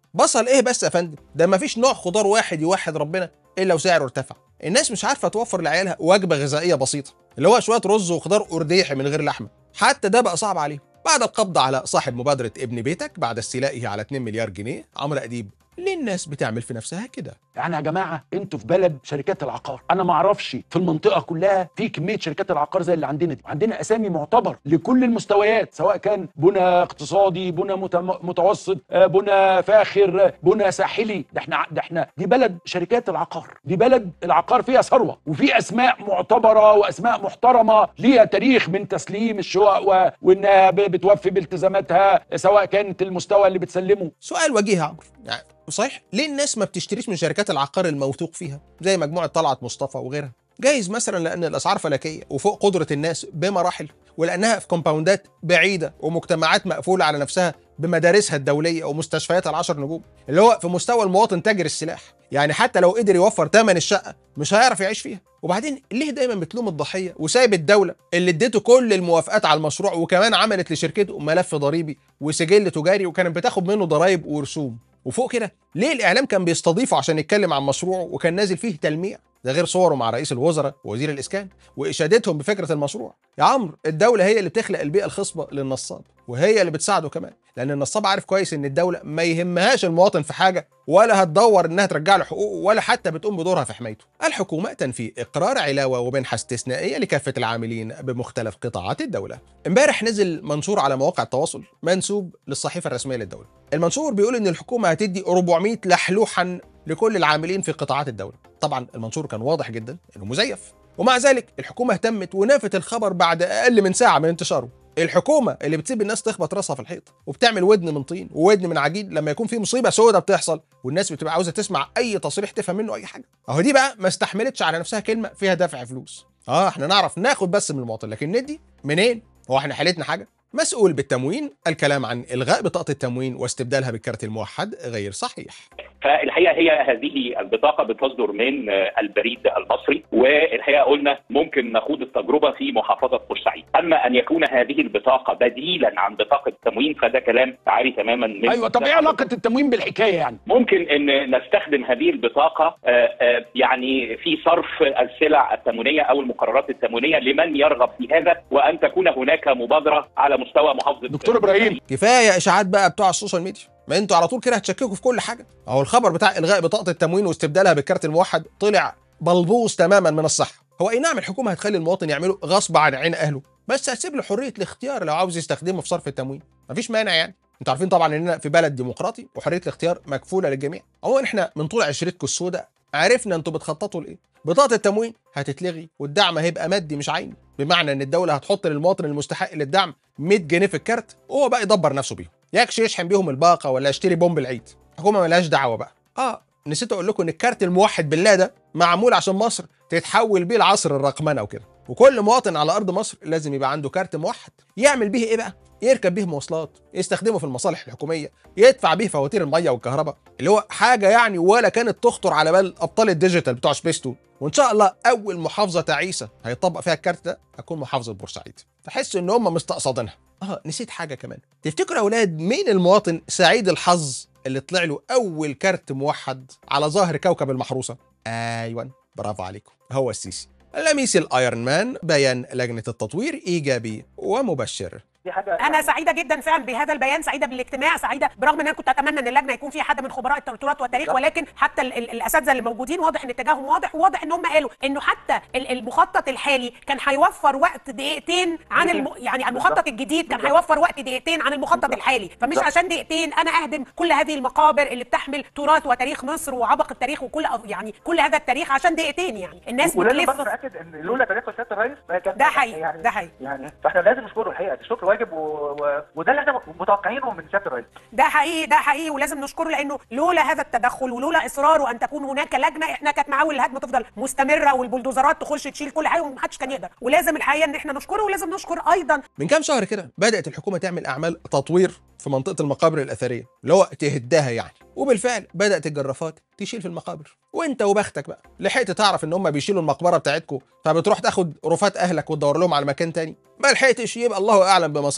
بصل ايه بس يا فندم ده مفيش نوع خضار واحد يوحد ربنا الا وسعره ارتفع الناس مش عارفه توفر لعيالها وجبه غذائيه بسيطه اللي هو شويه رز وخضار ارديحي من غير لحمه حتى ده بقى صعب عليهم بعد القبض على صاحب مبادره ابن بيتك بعد استيلائه على 2 مليار جنيه عمرو اديب ليه الناس بتعمل في نفسها كده يعني يا جماعه انتوا في بلد شركات العقار انا ما اعرفش في المنطقه كلها في كميه شركات العقار زي اللي عندنا دي عندنا اسامي معتبر لكل المستويات سواء كان بنى اقتصادي بنى متم- متوسط آه، بنى فاخر آه، بنى ساحلي ده احنا ده احنا دي بلد شركات العقار دي بلد العقار فيها ثروه وفي اسماء معتبره واسماء محترمه ليها تاريخ من تسليم الشقق و- وانها ب- بتوفي بالتزاماتها سواء كانت المستوى اللي بتسلمه سؤال وجيه يا عمرو يعني صحيح ليه الناس ما بتشتريش من شركات العقار الموثوق فيها زي مجموعه طلعت مصطفى وغيرها جايز مثلا لان الاسعار فلكيه وفوق قدره الناس بمراحل ولانها في كومباوندات بعيده ومجتمعات مقفوله على نفسها بمدارسها الدوليه ومستشفياتها العشر نجوم اللي هو في مستوى المواطن تاجر السلاح يعني حتى لو قدر يوفر ثمن الشقه مش هيعرف يعيش فيها وبعدين ليه دايما بتلوم الضحيه وسايب الدوله اللي اديته كل الموافقات على المشروع وكمان عملت لشركته ملف ضريبي وسجل تجاري وكانت بتاخد منه ضرائب ورسوم وفوق كده ليه الاعلام كان بيستضيفه عشان يتكلم عن مشروعه وكان نازل فيه تلميع ده غير صوره مع رئيس الوزراء ووزير الاسكان واشادتهم بفكره المشروع يا عمرو الدوله هي اللي بتخلق البيئه الخصبه للنصاب وهي اللي بتساعده كمان لان النصاب عارف كويس ان الدوله ما يهمهاش المواطن في حاجه ولا هتدور انها ترجع له حقوقه ولا حتى بتقوم بدورها في حمايته الحكومه تنفي اقرار علاوه ومنحه استثنائيه لكافه العاملين بمختلف قطاعات الدوله امبارح نزل منشور على مواقع التواصل منسوب للصحيفه الرسميه للدوله المنشور بيقول ان الحكومه هتدي 400 لحلوحا لكل العاملين في قطاعات الدوله طبعا المنشور كان واضح جدا انه مزيف ومع ذلك الحكومه اهتمت ونافت الخبر بعد اقل من ساعه من انتشاره الحكومه اللي بتسيب الناس تخبط راسها في الحيط وبتعمل ودن من طين وودن من عجين لما يكون في مصيبه سوداء بتحصل والناس بتبقى عاوزه تسمع اي تصريح تفهم منه اي حاجه اهو دي بقى ما استحملتش على نفسها كلمه فيها دفع فلوس اه احنا نعرف ناخد بس من المواطن لكن ندي منين هو احنا حالتنا حاجه مسؤول بالتموين الكلام عن الغاء بطاقه التموين واستبدالها بالكارت الموحد غير صحيح فالحقيقه هي هذه البطاقه بتصدر من البريد المصري والحقيقه قلنا ممكن نخوض التجربه في محافظه بورسعيد اما ان يكون هذه البطاقه بديلا عن بطاقه التموين فده كلام عاري تماما من ايوه طب ايه علاقه التموين بالحكايه يعني ممكن ان نستخدم هذه البطاقه آه، آه، يعني في صرف السلع التموينيه او المقررات التموينيه لمن يرغب في هذا وان تكون هناك مبادره على مستوى محافظه دكتور ابراهيم كفايه اشاعات بقى بتوع السوشيال ميديا ما انتوا على طول كده هتشككوا في كل حاجه اهو الخبر بتاع الغاء بطاقه التموين واستبدالها بالكارت الموحد طلع بلبوظ تماما من الصحه هو اي نعم الحكومه هتخلي المواطن يعمله غصب عن عين اهله بس هتسيب له حريه الاختيار لو عاوز يستخدمه في صرف التموين مفيش مانع يعني انتوا عارفين طبعا اننا في بلد ديمقراطي وحريه الاختيار مكفوله للجميع عموما احنا من طول عشرتكم السوداء عرفنا انتوا بتخططوا لايه بطاقه التموين هتتلغي والدعم هيبقى مادي مش عيني بمعنى ان الدوله هتحط للمواطن المستحق للدعم 100 جنيه في الكارت وهو بقى يدبر نفسه بيهم يكش يشحن بيهم الباقه ولا يشتري بومب العيد الحكومه ملهاش دعوه بقى اه نسيت اقول لكم ان الكارت الموحد بالله ده معمول عشان مصر تتحول بيه لعصر الرقمنه وكده وكل مواطن على ارض مصر لازم يبقى عنده كارت موحد يعمل بيه ايه بقى يركب بيه مواصلات يستخدمه في المصالح الحكوميه يدفع بيه فواتير الميه والكهرباء اللي هو حاجه يعني ولا كانت تخطر على بال ابطال الديجيتال بتوع سبيستون وان شاء الله اول محافظه تعيسه هيطبق فيها الكارت ده هتكون محافظه بورسعيد تحس ان هم مستقصدينها اه نسيت حاجه كمان تفتكروا يا اولاد مين المواطن سعيد الحظ اللي طلع له اول كارت موحد على ظاهر كوكب المحروسه ايوه برافو عليكم هو السيسي لميس الايرون مان بيان لجنه التطوير ايجابي ومبشر دي حاجه انا سعيده جدا فعلا بهذا البيان سعيده بالاجتماع سعيده برغم ان انا كنت اتمنى ان اللجنه يكون فيها حد من خبراء التوترات والتاريخ ولكن حتى ال- ال- الاساتذه اللي موجودين واضح ان اتجاههم واضح وواضح ان هم قالوا انه حتى ال- المخطط الحالي كان هيوفر وقت دقيقتين عن الم... يعني المخطط الجديد كان هيوفر وقت دقيقتين عن المخطط الحالي فمش عشان دقيقتين انا اهدم كل هذه المقابر اللي بتحمل تراث وتاريخ مصر وعبق التاريخ وكل يعني كل هذا التاريخ عشان دقيقتين يعني الناس ولازم بتلف برضه ناكد ان لولا تدخل سياده الرئيس ما كان ده حقيقي، يعني ده حقيقي. يعني فاحنا لازم نشكره الحقيقه الشكر واجب و... و... وده اللي احنا متوقعينه من سياده الرئيس ده حقيقي ده حقيقي ولازم نشكره لانه لولا هذا التدخل ولولا اصراره ان تكون هناك لجنه احنا كانت معاول الهدم تفضل مستمره والبلدوزرات تخش تشيل كل حاجه ومحدش كان يقدر ولازم الحقيقه ان احنا نشكره ولازم نشكر ايضا من كام شهر كده بدات الحكومه تعمل اعمال تطوير في منطقه المقابر الاثريه اللي هو تهدها يعني وبالفعل بدات الجرافات تشيل في المقابر وانت وبختك بقى لحقت تعرف ان هم بيشيلوا المقبره بتاعتكم فبتروح تاخد رفات اهلك وتدور لهم على مكان تاني ما لحقتش يبقى الله اعلم بمصيرهم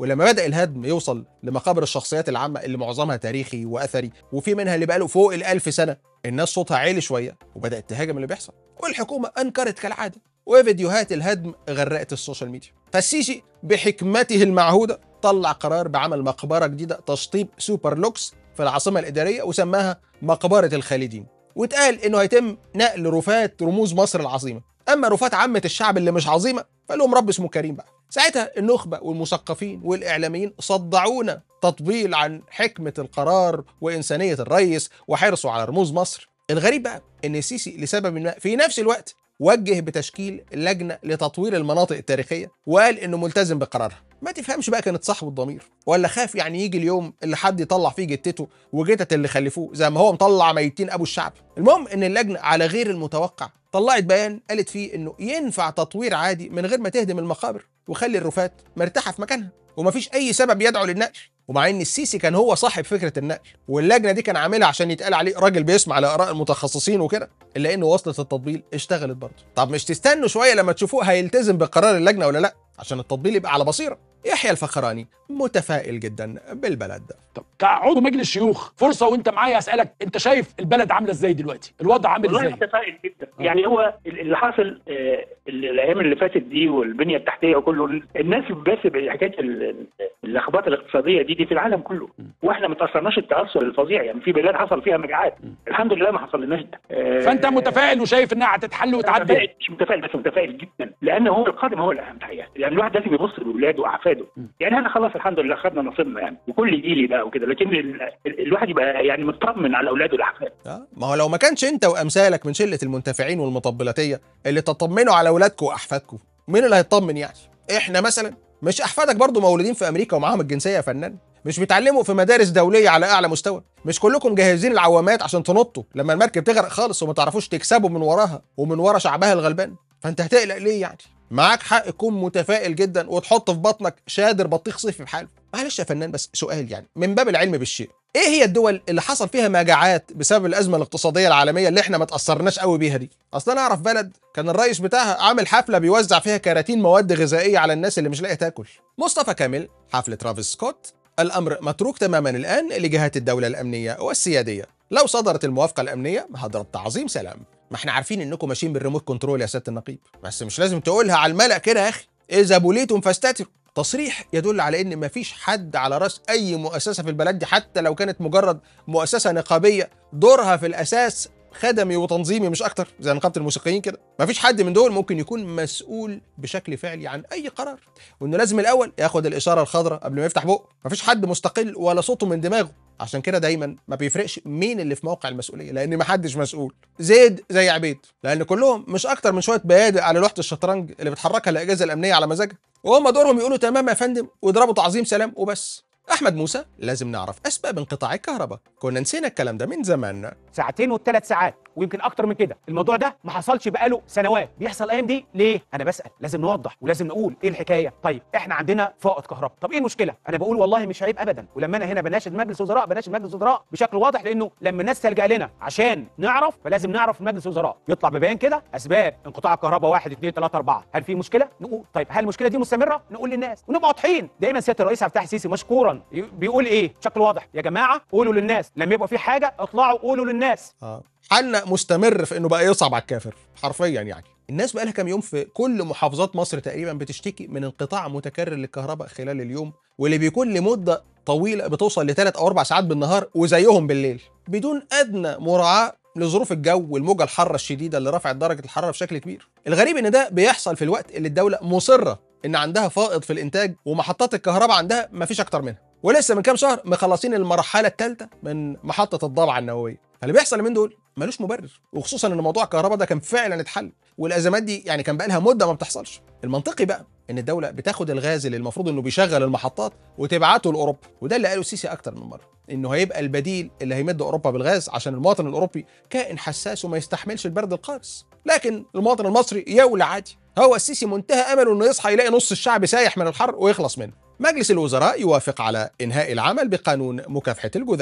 ولما بدا الهدم يوصل لمقابر الشخصيات العامه اللي معظمها تاريخي واثري وفي منها اللي بقاله فوق الألف سنه الناس صوتها عالي شويه وبدات تهاجم اللي بيحصل والحكومه انكرت كالعاده وفيديوهات الهدم غرقت السوشيال ميديا فالسيسي بحكمته المعهوده طلع قرار بعمل مقبره جديده تشطيب سوبر لوكس في العاصمه الاداريه وسماها مقبره الخالدين واتقال انه هيتم نقل رفات رموز مصر العظيمه اما رفات عامه الشعب اللي مش عظيمه فلهم رب اسمه كريم بقى ساعتها النخبه والمثقفين والاعلاميين صدعونا تطبيل عن حكمه القرار وانسانيه الرئيس وحرصه على رموز مصر الغريب بقى ان السيسي لسبب ما في نفس الوقت وجه بتشكيل لجنه لتطوير المناطق التاريخيه وقال انه ملتزم بقرارها ما تفهمش بقى كانت صاحب الضمير ولا خاف يعني يجي اليوم اللي حد يطلع فيه جتته وجتت اللي خلفوه زي ما هو مطلع ميتين ابو الشعب المهم ان اللجنه على غير المتوقع طلعت بيان قالت فيه انه ينفع تطوير عادي من غير ما تهدم المقابر وخلي الرفات مرتاحه في مكانها ومفيش اي سبب يدعو للنقل ومع ان السيسي كان هو صاحب فكره النقل واللجنه دي كان عاملها عشان يتقال عليه راجل بيسمع لاراء المتخصصين وكده الا انه وصلت التطبيل اشتغلت برضه طب مش تستنوا شويه لما تشوفوه هيلتزم بقرار اللجنه ولا لا عشان التطبيل يبقى على بصيره يحيى الفخراني متفائل جدا بالبلد طب كعضو مجلس شيوخ فرصه وانت معايا اسالك انت شايف البلد عامله ازاي دلوقتي الوضع عامل والله ازاي متفائل جدا يعني هو اللي حاصل آه، الايام اللي فاتت دي والبنيه التحتيه وكله الناس بس حكايه ال- ال- اللخبطه الاقتصاديه دي دي في العالم كله واحنا ما تاثرناش التاثر الفظيع يعني في بلاد حصل فيها مجاعات الحمد لله ما حصلناش ده آه، فانت متفائل وشايف انها هتتحل وتعدي متفائل مش متفائل بس متفائل جدا لان هو القادم هو الاهم الحقيقه يعني الواحد لازم يبص لاولاده واحفاده يعني احنا خلاص الحمد لله خدنا نصيبنا يعني وكل جيلي بقى وكده لكن ال- ال- الواحد يبقى يعني مطمن على اولاده والاحفاد آه، ما هو لو ما كانش انت وامثالك من شله المنتفعين والمطبلاتيه اللي تطمنوا على اولادكم واحفادكم مين اللي هيطمن يعني احنا مثلا مش احفادك برضو مولودين في امريكا ومعاهم الجنسيه يا فنان مش بيتعلموا في مدارس دوليه على اعلى مستوى مش كلكم جاهزين العوامات عشان تنطوا لما المركب تغرق خالص وما تعرفوش تكسبوا من وراها ومن ورا شعبها الغلبان فانت هتقلق ليه يعني معاك حق تكون متفائل جدا وتحط في بطنك شادر بطيخ صيفي بحاله معلش يا فنان بس سؤال يعني من باب العلم بالشيء ايه هي الدول اللي حصل فيها مجاعات بسبب الازمه الاقتصاديه العالميه اللي احنا ما تاثرناش قوي بيها دي اصلا انا اعرف بلد كان الرئيس بتاعها عامل حفله بيوزع فيها كراتين مواد غذائيه على الناس اللي مش لاقيه تاكل مصطفى كامل حفله ترافيس سكوت الامر متروك تماما الان لجهات الدوله الامنيه والسياديه لو صدرت الموافقه الامنيه هضرب تعظيم سلام ما احنا عارفين انكم ماشيين بالريموت كنترول يا سياده النقيب بس مش لازم تقولها على الملأ كده يا اخي اذا بوليتم فاستتروا تصريح يدل على ان مفيش حد على راس اي مؤسسه في البلد دي حتى لو كانت مجرد مؤسسه نقابيه دورها في الاساس خدمي وتنظيمي مش اكتر زي نقابه الموسيقيين كده مفيش حد من دول ممكن يكون مسؤول بشكل فعلي عن اي قرار وانه لازم الاول ياخد الاشاره الخضراء قبل ما يفتح بقه مفيش حد مستقل ولا صوته من دماغه عشان كده دايما ما بيفرقش مين اللي في موقع المسؤوليه لان ما حدش مسؤول زيد زي عبيد لان كلهم مش اكتر من شويه بيادق على لوحه الشطرنج اللي بتحركها الاجهزه الامنيه على مزاجها وهم دورهم يقولوا تمام يا فندم ويضربوا تعظيم سلام وبس احمد موسى لازم نعرف اسباب انقطاع الكهرباء كنا نسينا الكلام ده من زمان ساعتين والثلاث ساعات ويمكن اكتر من كده الموضوع ده ما حصلش بقاله سنوات بيحصل الايام دي ليه انا بسال لازم نوضح ولازم نقول ايه الحكايه طيب احنا عندنا فائض كهرباء طب ايه المشكله انا بقول والله مش عيب ابدا ولما انا هنا بناشد مجلس وزراء بناشد مجلس وزراء بشكل واضح لانه لما الناس تلجا لنا عشان نعرف فلازم نعرف في مجلس وزراء يطلع ببيان كده اسباب انقطاع الكهرباء 1 2 3 4 هل في مشكله نقول طيب هل المشكله دي مستمره نقول للناس ونبقى واضحين دايما سياده الرئيس عبد الفتاح السيسي مشكورا ي- بيقول ايه بشكل واضح يا جماعه قولوا للناس لما يبقى في حاجه اطلعوا قولوا للناس اه حالنا مستمر في انه بقى يصعب على الكافر حرفيا يعني الناس بقى لها كام يوم في كل محافظات مصر تقريبا بتشتكي من انقطاع متكرر للكهرباء خلال اليوم واللي بيكون لمده طويله بتوصل لثلاث او اربع ساعات بالنهار وزيهم بالليل بدون ادنى مراعاه لظروف الجو والموجه الحاره الشديده اللي رفعت درجه الحراره بشكل كبير الغريب ان ده بيحصل في الوقت اللي الدوله مصره ان عندها فائض في الانتاج ومحطات الكهرباء عندها مفيش اكتر منها ولسه من كام شهر مخلصين المرحله الثالثه من محطه الضبعه النوويه فاللي بيحصل من دول ملوش مبرر وخصوصا ان موضوع الكهرباء ده كان فعلا اتحل والازمات دي يعني كان بقى لها مده ما بتحصلش المنطقي بقى ان الدوله بتاخد الغاز اللي المفروض انه بيشغل المحطات وتبعته لاوروبا وده اللي قاله السيسي اكتر من مره انه هيبقى البديل اللي هيمد اوروبا بالغاز عشان المواطن الاوروبي كائن حساس وما يستحملش البرد القارس لكن المواطن المصري يولع عادي هو السيسي منتهى امله انه يصحى يلاقي نص الشعب سايح من الحر ويخلص منه مجلس الوزراء يوافق على انهاء العمل بقانون مكافحه الجذام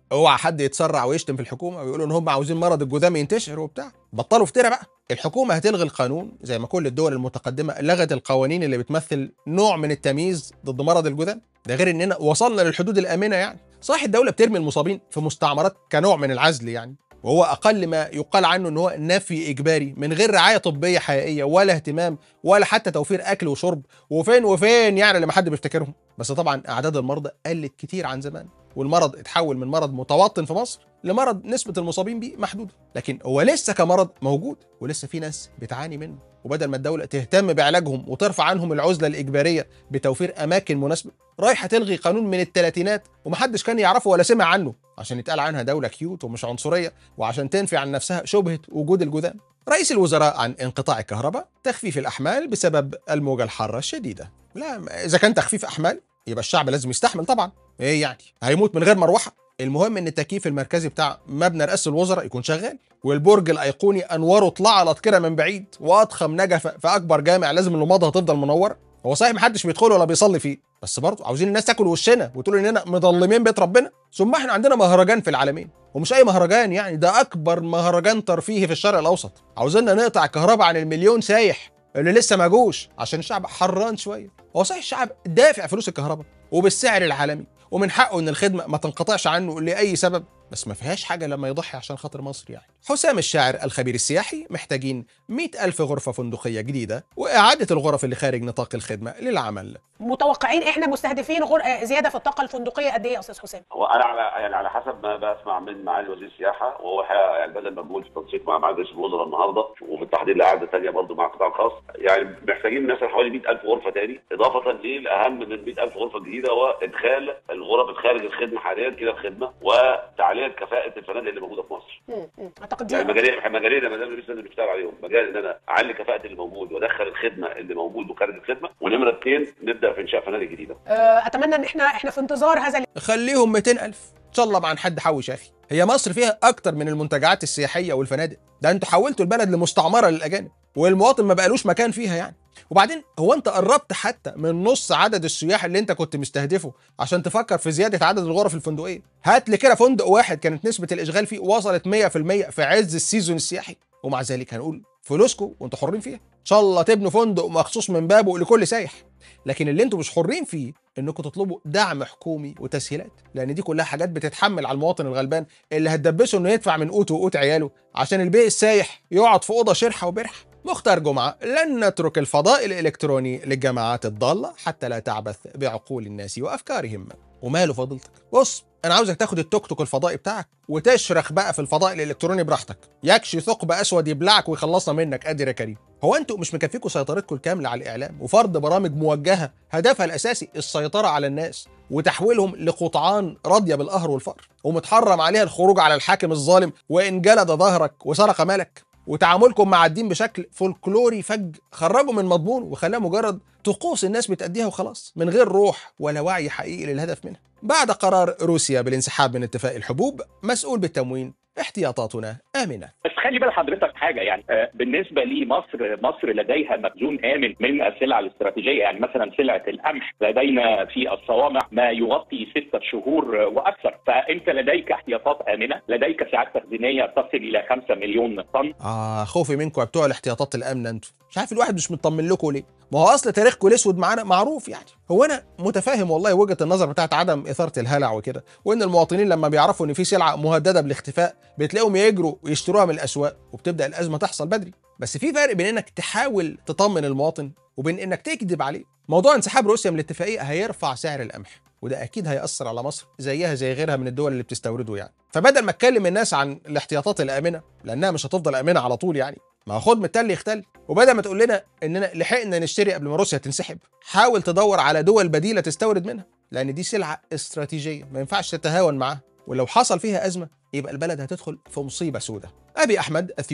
اوعى حد يتسرع ويشتم في الحكومه ويقولوا ان هم عاوزين مرض الجذام ينتشر وبتاع بطلوا افترا بقى الحكومه هتلغي القانون زي ما كل الدول المتقدمه لغت القوانين اللي بتمثل نوع من التمييز ضد مرض الجذام ده غير اننا وصلنا للحدود الامنه يعني صح الدوله بترمي المصابين في مستعمرات كنوع من العزل يعني وهو اقل ما يقال عنه ان هو نفي اجباري من غير رعايه طبيه حقيقيه ولا اهتمام ولا حتى توفير اكل وشرب وفين وفين يعني لما حد بيفتكرهم بس طبعا اعداد المرضى قلت كتير عن زمان والمرض اتحول من مرض متوطن في مصر لمرض نسبة المصابين بيه محدودة لكن هو لسه كمرض موجود ولسه في ناس بتعاني منه وبدل ما الدولة تهتم بعلاجهم وترفع عنهم العزلة الإجبارية بتوفير أماكن مناسبة رايحة تلغي قانون من الثلاثينات ومحدش كان يعرفه ولا سمع عنه عشان يتقال عنها دولة كيوت ومش عنصرية وعشان تنفي عن نفسها شبهة وجود الجذام رئيس الوزراء عن انقطاع الكهرباء تخفيف الأحمال بسبب الموجة الحارة الشديدة لا إذا كان تخفيف أحمال يبقى الشعب لازم يستحمل طبعا ايه يعني هيموت من غير مروحه المهم ان التكييف المركزي بتاع مبنى رئاسه الوزراء يكون شغال والبرج الايقوني انواره اتلعلط كده من بعيد واضخم نجفه في اكبر جامع لازم اللمضه هتفضل منوره هو صحيح محدش بيدخله ولا بيصلي فيه بس برضه عاوزين الناس تاكل وشنا وتقول اننا مظلمين بيت ربنا ثم احنا عندنا مهرجان في العالمين ومش اي مهرجان يعني ده اكبر مهرجان ترفيهي في الشرق الاوسط عاوزيننا نقطع الكهرباء عن المليون سايح اللي لسه ما جوش عشان الشعب حران شويه هو صحيح الشعب دافع فلوس الكهرباء وبالسعر العالمي ومن حقه ان الخدمه ما تنقطعش عنه لاي سبب بس ما فيهاش حاجه لما يضحي عشان خاطر مصر يعني حسام الشاعر الخبير السياحي محتاجين مئة ألف غرفة فندقية جديدة وإعادة الغرف اللي خارج نطاق الخدمة للعمل متوقعين احنا مستهدفين غر... آه، زياده في الطاقه الفندقيه قد ايه يا استاذ حسام؟ هو انا على يعني على حسب ما بسمع من معالي وزير السياحه وهو الحقيقه يعني بذل مجهود في التنسيق مع معالي رئيس الوزراء النهارده وبالتحضير لقعده ثانيه برضه مع القطاع الخاص يعني محتاجين مثلا حوالي 100000 غرفه تاني اضافه للاهم من ال 100000 غرفه الجديده هو ادخال الغرف الخارج الخدمه حاليا كده الخدمه وتعليه كفاءه الفنادق اللي موجوده في مصر. مم. مم. اعتقد دي يعني مجالين مجالين ما دام لسه بنشتغل عليهم مجال ان انا اعلي كفاءه اللي موجود وادخل الخدمه اللي موجود وخارج الخدمه ونمره اثنين نبدا في انشاء فنادق جديده. آه، اتمنى ان احنا احنا في انتظار هذا ال- خليهم 200 ألف إن شاء الله مع حد حوش يا أخي هي مصر فيها أكتر من المنتجعات السياحية والفنادق ده أنتوا حولتوا البلد لمستعمرة للأجانب والمواطن ما بقالوش مكان فيها يعني وبعدين هو أنت قربت حتى من نص عدد السياح اللي أنت كنت مستهدفه عشان تفكر في زيادة عدد الغرف الفندقية هات لي كده فندق واحد كانت نسبة الإشغال فيه وصلت 100% في عز السيزون السياحي ومع ذلك هنقول فلوسكم وانتوا حرين فيها ان شاء الله تبنوا فندق مخصوص من بابه لكل سايح لكن اللي انتوا مش حرين فيه انكم تطلبوا دعم حكومي وتسهيلات لان دي كلها حاجات بتتحمل على المواطن الغلبان اللي هتدبسه انه يدفع من قوته وقوت عياله عشان البيئ السايح يقعد في اوضه شرحه وبرح مختار جمعه لن نترك الفضاء الالكتروني للجماعات الضاله حتى لا تعبث بعقول الناس وافكارهم وماله فضيلتك بص انا عاوزك تاخد التوك توك الفضائي بتاعك وتشرخ بقى في الفضاء الالكتروني براحتك يكشي ثقب اسود يبلعك ويخلصنا منك قادر يا كريم هو انتوا مش مكفيكوا سيطرتكم الكامله على الاعلام وفرض برامج موجهه هدفها الاساسي السيطره على الناس وتحويلهم لقطعان راضيه بالقهر والفقر ومتحرم عليها الخروج على الحاكم الظالم وان جلد ظهرك وسرق مالك وتعاملكم مع الدين بشكل فولكلوري فج خرجوا من مضمون وخلاه مجرد طقوس الناس بتأديها وخلاص من غير روح ولا وعي حقيقي للهدف منها بعد قرار روسيا بالانسحاب من اتفاق الحبوب مسؤول بالتموين احتياطاتنا آمنة بس خلي بال حضرتك حاجه يعني آه، بالنسبه لمصر مصر لديها مخزون امن من السلع الاستراتيجيه يعني مثلا سلعه القمح لدينا في الصوامع ما يغطي ستة شهور آه، واكثر فانت لديك احتياطات امنه لديك ساعات تخزينيه تصل الى 5 مليون طن آه خوفي منكم يا بتوع الاحتياطات الآمنة انتوا مش عارف الواحد مش مطمن لكم ليه ما هو اصل تاريخكم الاسود معانا معروف يعني هو انا متفاهم والله وجهه النظر بتاعت عدم اثاره الهلع وكده وان المواطنين لما بيعرفوا ان في سلعه مهدده بالاختفاء بتلاقيهم يجروا ويشتروها من الاسواق وبتبدا الازمه تحصل بدري بس في فرق بين انك تحاول تطمن المواطن وبين انك تكذب عليه موضوع انسحاب روسيا من الاتفاقيه هيرفع سعر القمح وده اكيد هياثر على مصر زيها زي غيرها من الدول اللي بتستورده يعني فبدل ما اتكلم الناس عن الاحتياطات الامنه لانها مش هتفضل امنه على طول يعني ما هو خد من التل يختل وبدل ما تقول لنا اننا لحقنا نشتري قبل ما روسيا تنسحب حاول تدور على دول بديله تستورد منها لان دي سلعه استراتيجيه ما ينفعش تتهاون معاها ولو حصل فيها ازمه يبقى البلد هتدخل في مصيبه سوداء ابي احمد اثيوبيا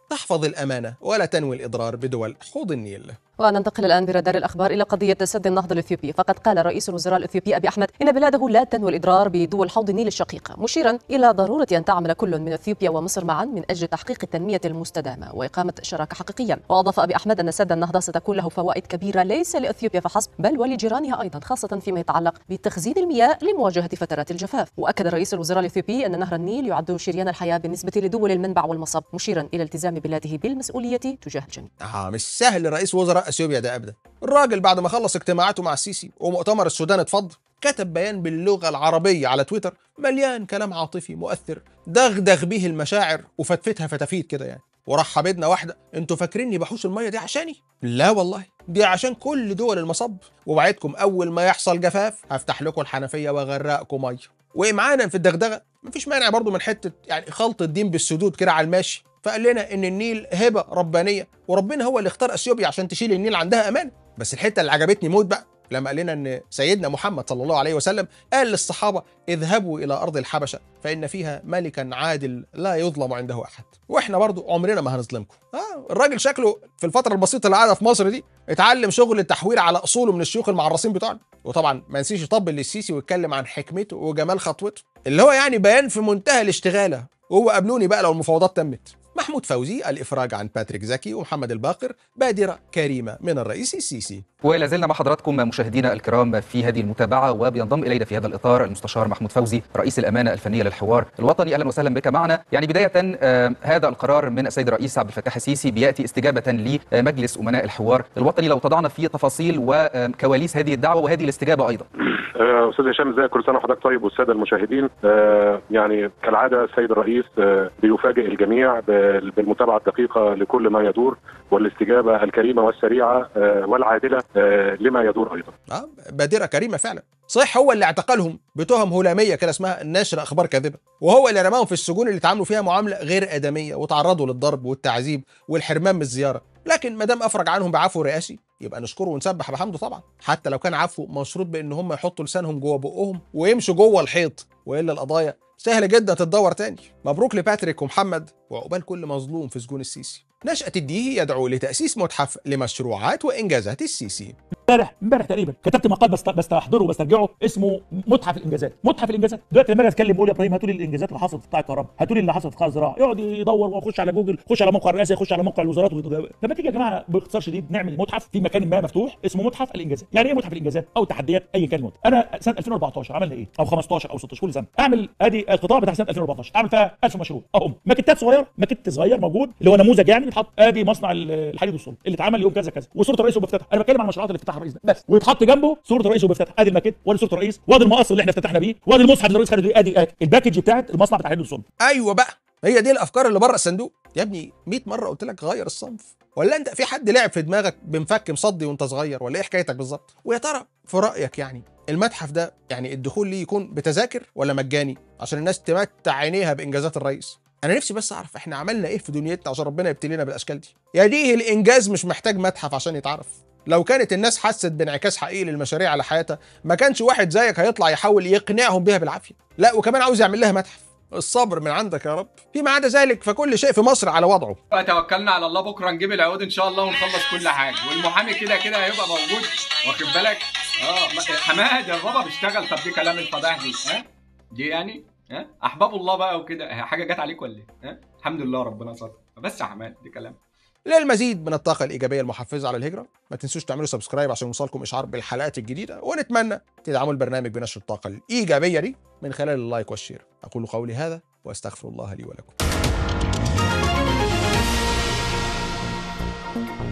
تحفظ الأمانة ولا تنوي الإضرار بدول حوض النيل وننتقل الآن برادار الأخبار إلى قضية سد النهضة الإثيوبي فقد قال رئيس الوزراء الإثيوبي أبي أحمد إن بلاده لا تنوي الإضرار بدول حوض النيل الشقيقة مشيرا إلى ضرورة أن تعمل كل من إثيوبيا ومصر معا من أجل تحقيق التنمية المستدامة وإقامة شراكة حقيقية وأضاف أبي أحمد أن سد النهضة ستكون له فوائد كبيرة ليس لإثيوبيا فحسب بل ولجيرانها أيضا خاصة فيما يتعلق بتخزين المياه لمواجهة فترات الجفاف وأكد رئيس الوزراء الإثيوبي أن نهر النيل يعد شريان الحياة بالنسبة لدول المنبع والمصب مشيرا إلى التزام بلاده بالمسؤولية تجاه الجميع آه مش سهل رئيس وزراء اثيوبيا ده ابدا الراجل بعد ما خلص اجتماعاته مع السيسي ومؤتمر السودان اتفض كتب بيان باللغه العربيه على تويتر مليان كلام عاطفي مؤثر دغدغ به المشاعر وفتفتها فتافيت كده يعني وراح حبيبنا واحده انتوا فاكريني بحوش الميه دي عشاني لا والله دي عشان كل دول المصب ووعدكم اول ما يحصل جفاف هفتح لكم الحنفيه واغرقكم ميه وامعانا في الدغدغه مفيش مانع برضو من حته يعني خلط الدين بالسدود كده على الماشي فقال لنا ان النيل هبه ربانيه وربنا هو اللي اختار اثيوبيا عشان تشيل النيل عندها امان بس الحته اللي عجبتني موت بقى لما قال لنا ان سيدنا محمد صلى الله عليه وسلم قال للصحابه اذهبوا الى ارض الحبشه فان فيها ملكا عادل لا يظلم عنده احد واحنا برضو عمرنا ما هنظلمكم اه الراجل شكله في الفتره البسيطه اللي قعدها في مصر دي اتعلم شغل التحوير على اصوله من الشيوخ المعرصين بتوعنا وطبعا ما نسيش يطبل للسيسي ويتكلم عن حكمته وجمال خطوته اللي هو يعني بيان في منتهى الاشتغاله وهو قابلوني بقى لو المفاوضات تمت محمود فوزي الإفراج عن باتريك زكي ومحمد الباقر بادرة كريمة من الرئيس السيسي ولا زلنا مع حضراتكم مشاهدينا الكرام في هذه المتابعة وبينضم إلينا في هذا الإطار المستشار محمود فوزي رئيس الأمانة الفنية للحوار الوطني أهلا وسهلا بك معنا يعني بداية آه، هذا القرار من السيد الرئيس عبد الفتاح السيسي بيأتي استجابة لمجلس أمناء الحوار الوطني لو تضعنا في تفاصيل وكواليس هذه الدعوة وهذه الاستجابة أيضا آه، استاذ هشام ازيك كل سنه وحضرتك طيب والساده المشاهدين آه، يعني كالعاده السيد الرئيس آه، بيفاجئ الجميع بال- بالمتابعه الدقيقه لكل ما يدور والاستجابه الكريمه والسريعه آه، والعادله آه، لما يدور ايضا آه بادرة كريمة فعلا صحيح هو اللي اعتقلهم بتهم هلامية كده اسمها نشر أخبار كاذبة وهو اللي رماهم في السجون اللي اتعاملوا فيها معاملة غير آدمية وتعرضوا للضرب والتعذيب والحرمان من الزيارة لكن ما دام افرج عنهم بعفو رئاسي يبقى نشكره ونسبح بحمده طبعا حتى لو كان عفو مشروط بان هم يحطوا لسانهم جوه بقهم ويمشوا جوه الحيط والا القضايا سهل جدا تتدور تاني مبروك لباتريك ومحمد وعقبال كل مظلوم في سجون السيسي نشأة الديه يدعو لتأسيس متحف لمشروعات وإنجازات السيسي امبارح امبارح تقريبا كتبت مقال بست بستحضره وبسترجعه اسمه متحف الانجازات متحف الانجازات دلوقتي لما اجي اتكلم بقول يا ابراهيم هاتوا لي الانجازات اللي حصلت في قطاع الكهرباء هاتوا لي اللي حصل في قطاع الزراعه يقعد يدور ويخش على جوجل يخش على موقع الرئاسه يخش على موقع الوزارات ويدور. لما تيجي يا جماعه باختصار شديد نعمل متحف في مكان ما مفتوح اسمه متحف الانجازات يعني ايه متحف الانجازات او التحديات اي كان المتحف انا سنه 2014 عملنا ايه او 15 او 16 كل سنه اعمل ادي القطاع بتاع سنه 2014 اعمل فيها 1000 مشروع اهم ماكيتات صغيره ماكيت صغير موجود اللي هو نموذج يعني بيتحط ادي مصنع الحديد والصلب اللي اتعمل يوم كذا كذا وصوره الرئيس وبيفتتح انا بتكلم عن مشروعات اللي افتتحها الرئيس ده بس ويتحط جنبه صوره الرئيس وبيفتتح ادي الماكيت وادي صوره الرئيس وادي المقص اللي احنا افتتحنا بيه وادي المصحف اللي الرئيس خده بيه ادي ادي الباكج بتاعت المصنع بتاع الحديد والصلب ايوه بقى هي دي الافكار اللي بره الصندوق يا ابني 100 مره قلت لك غير الصنف ولا انت في حد لعب في دماغك بمفك مصدي وانت صغير ولا ايه حكايتك بالظبط ويا ترى في رايك يعني المتحف ده يعني الدخول ليه يكون بتذاكر ولا مجاني عشان الناس تمتع عينيها بانجازات الرئيس انا نفسي بس اعرف احنا عملنا ايه في دنيتنا عشان ربنا يبتلينا بالاشكال دي يا دي الانجاز مش محتاج متحف عشان يتعرف لو كانت الناس حست بانعكاس حقيقي للمشاريع على حياتها ما كانش واحد زيك هيطلع يحاول يقنعهم بيها بالعافيه لا وكمان عاوز يعمل لها متحف الصبر من عندك يا رب فيما عدا ذلك فكل شيء في مصر على وضعه توكلنا على الله بكره نجيب العقود ان شاء الله ونخلص كل حاجه والمحامي كده كده هيبقى موجود واخد بالك اه ما- حماد يا بابا بيشتغل طب دي كلام الفضائح دي ها دي يعني ها احباب الله بقى وكده حاجه جت عليك ولا ايه ها الحمد لله ربنا ستر بس يا حماد دي كلام للمزيد من الطاقة الإيجابية المحفزة على الهجرة ما تنسوش تعملوا سبسكرايب عشان يوصلكم إشعار بالحلقات الجديدة ونتمنى تدعموا البرنامج بنشر الطاقة الإيجابية دي من خلال اللايك والشير أقول قولي هذا وأستغفر الله لي ولكم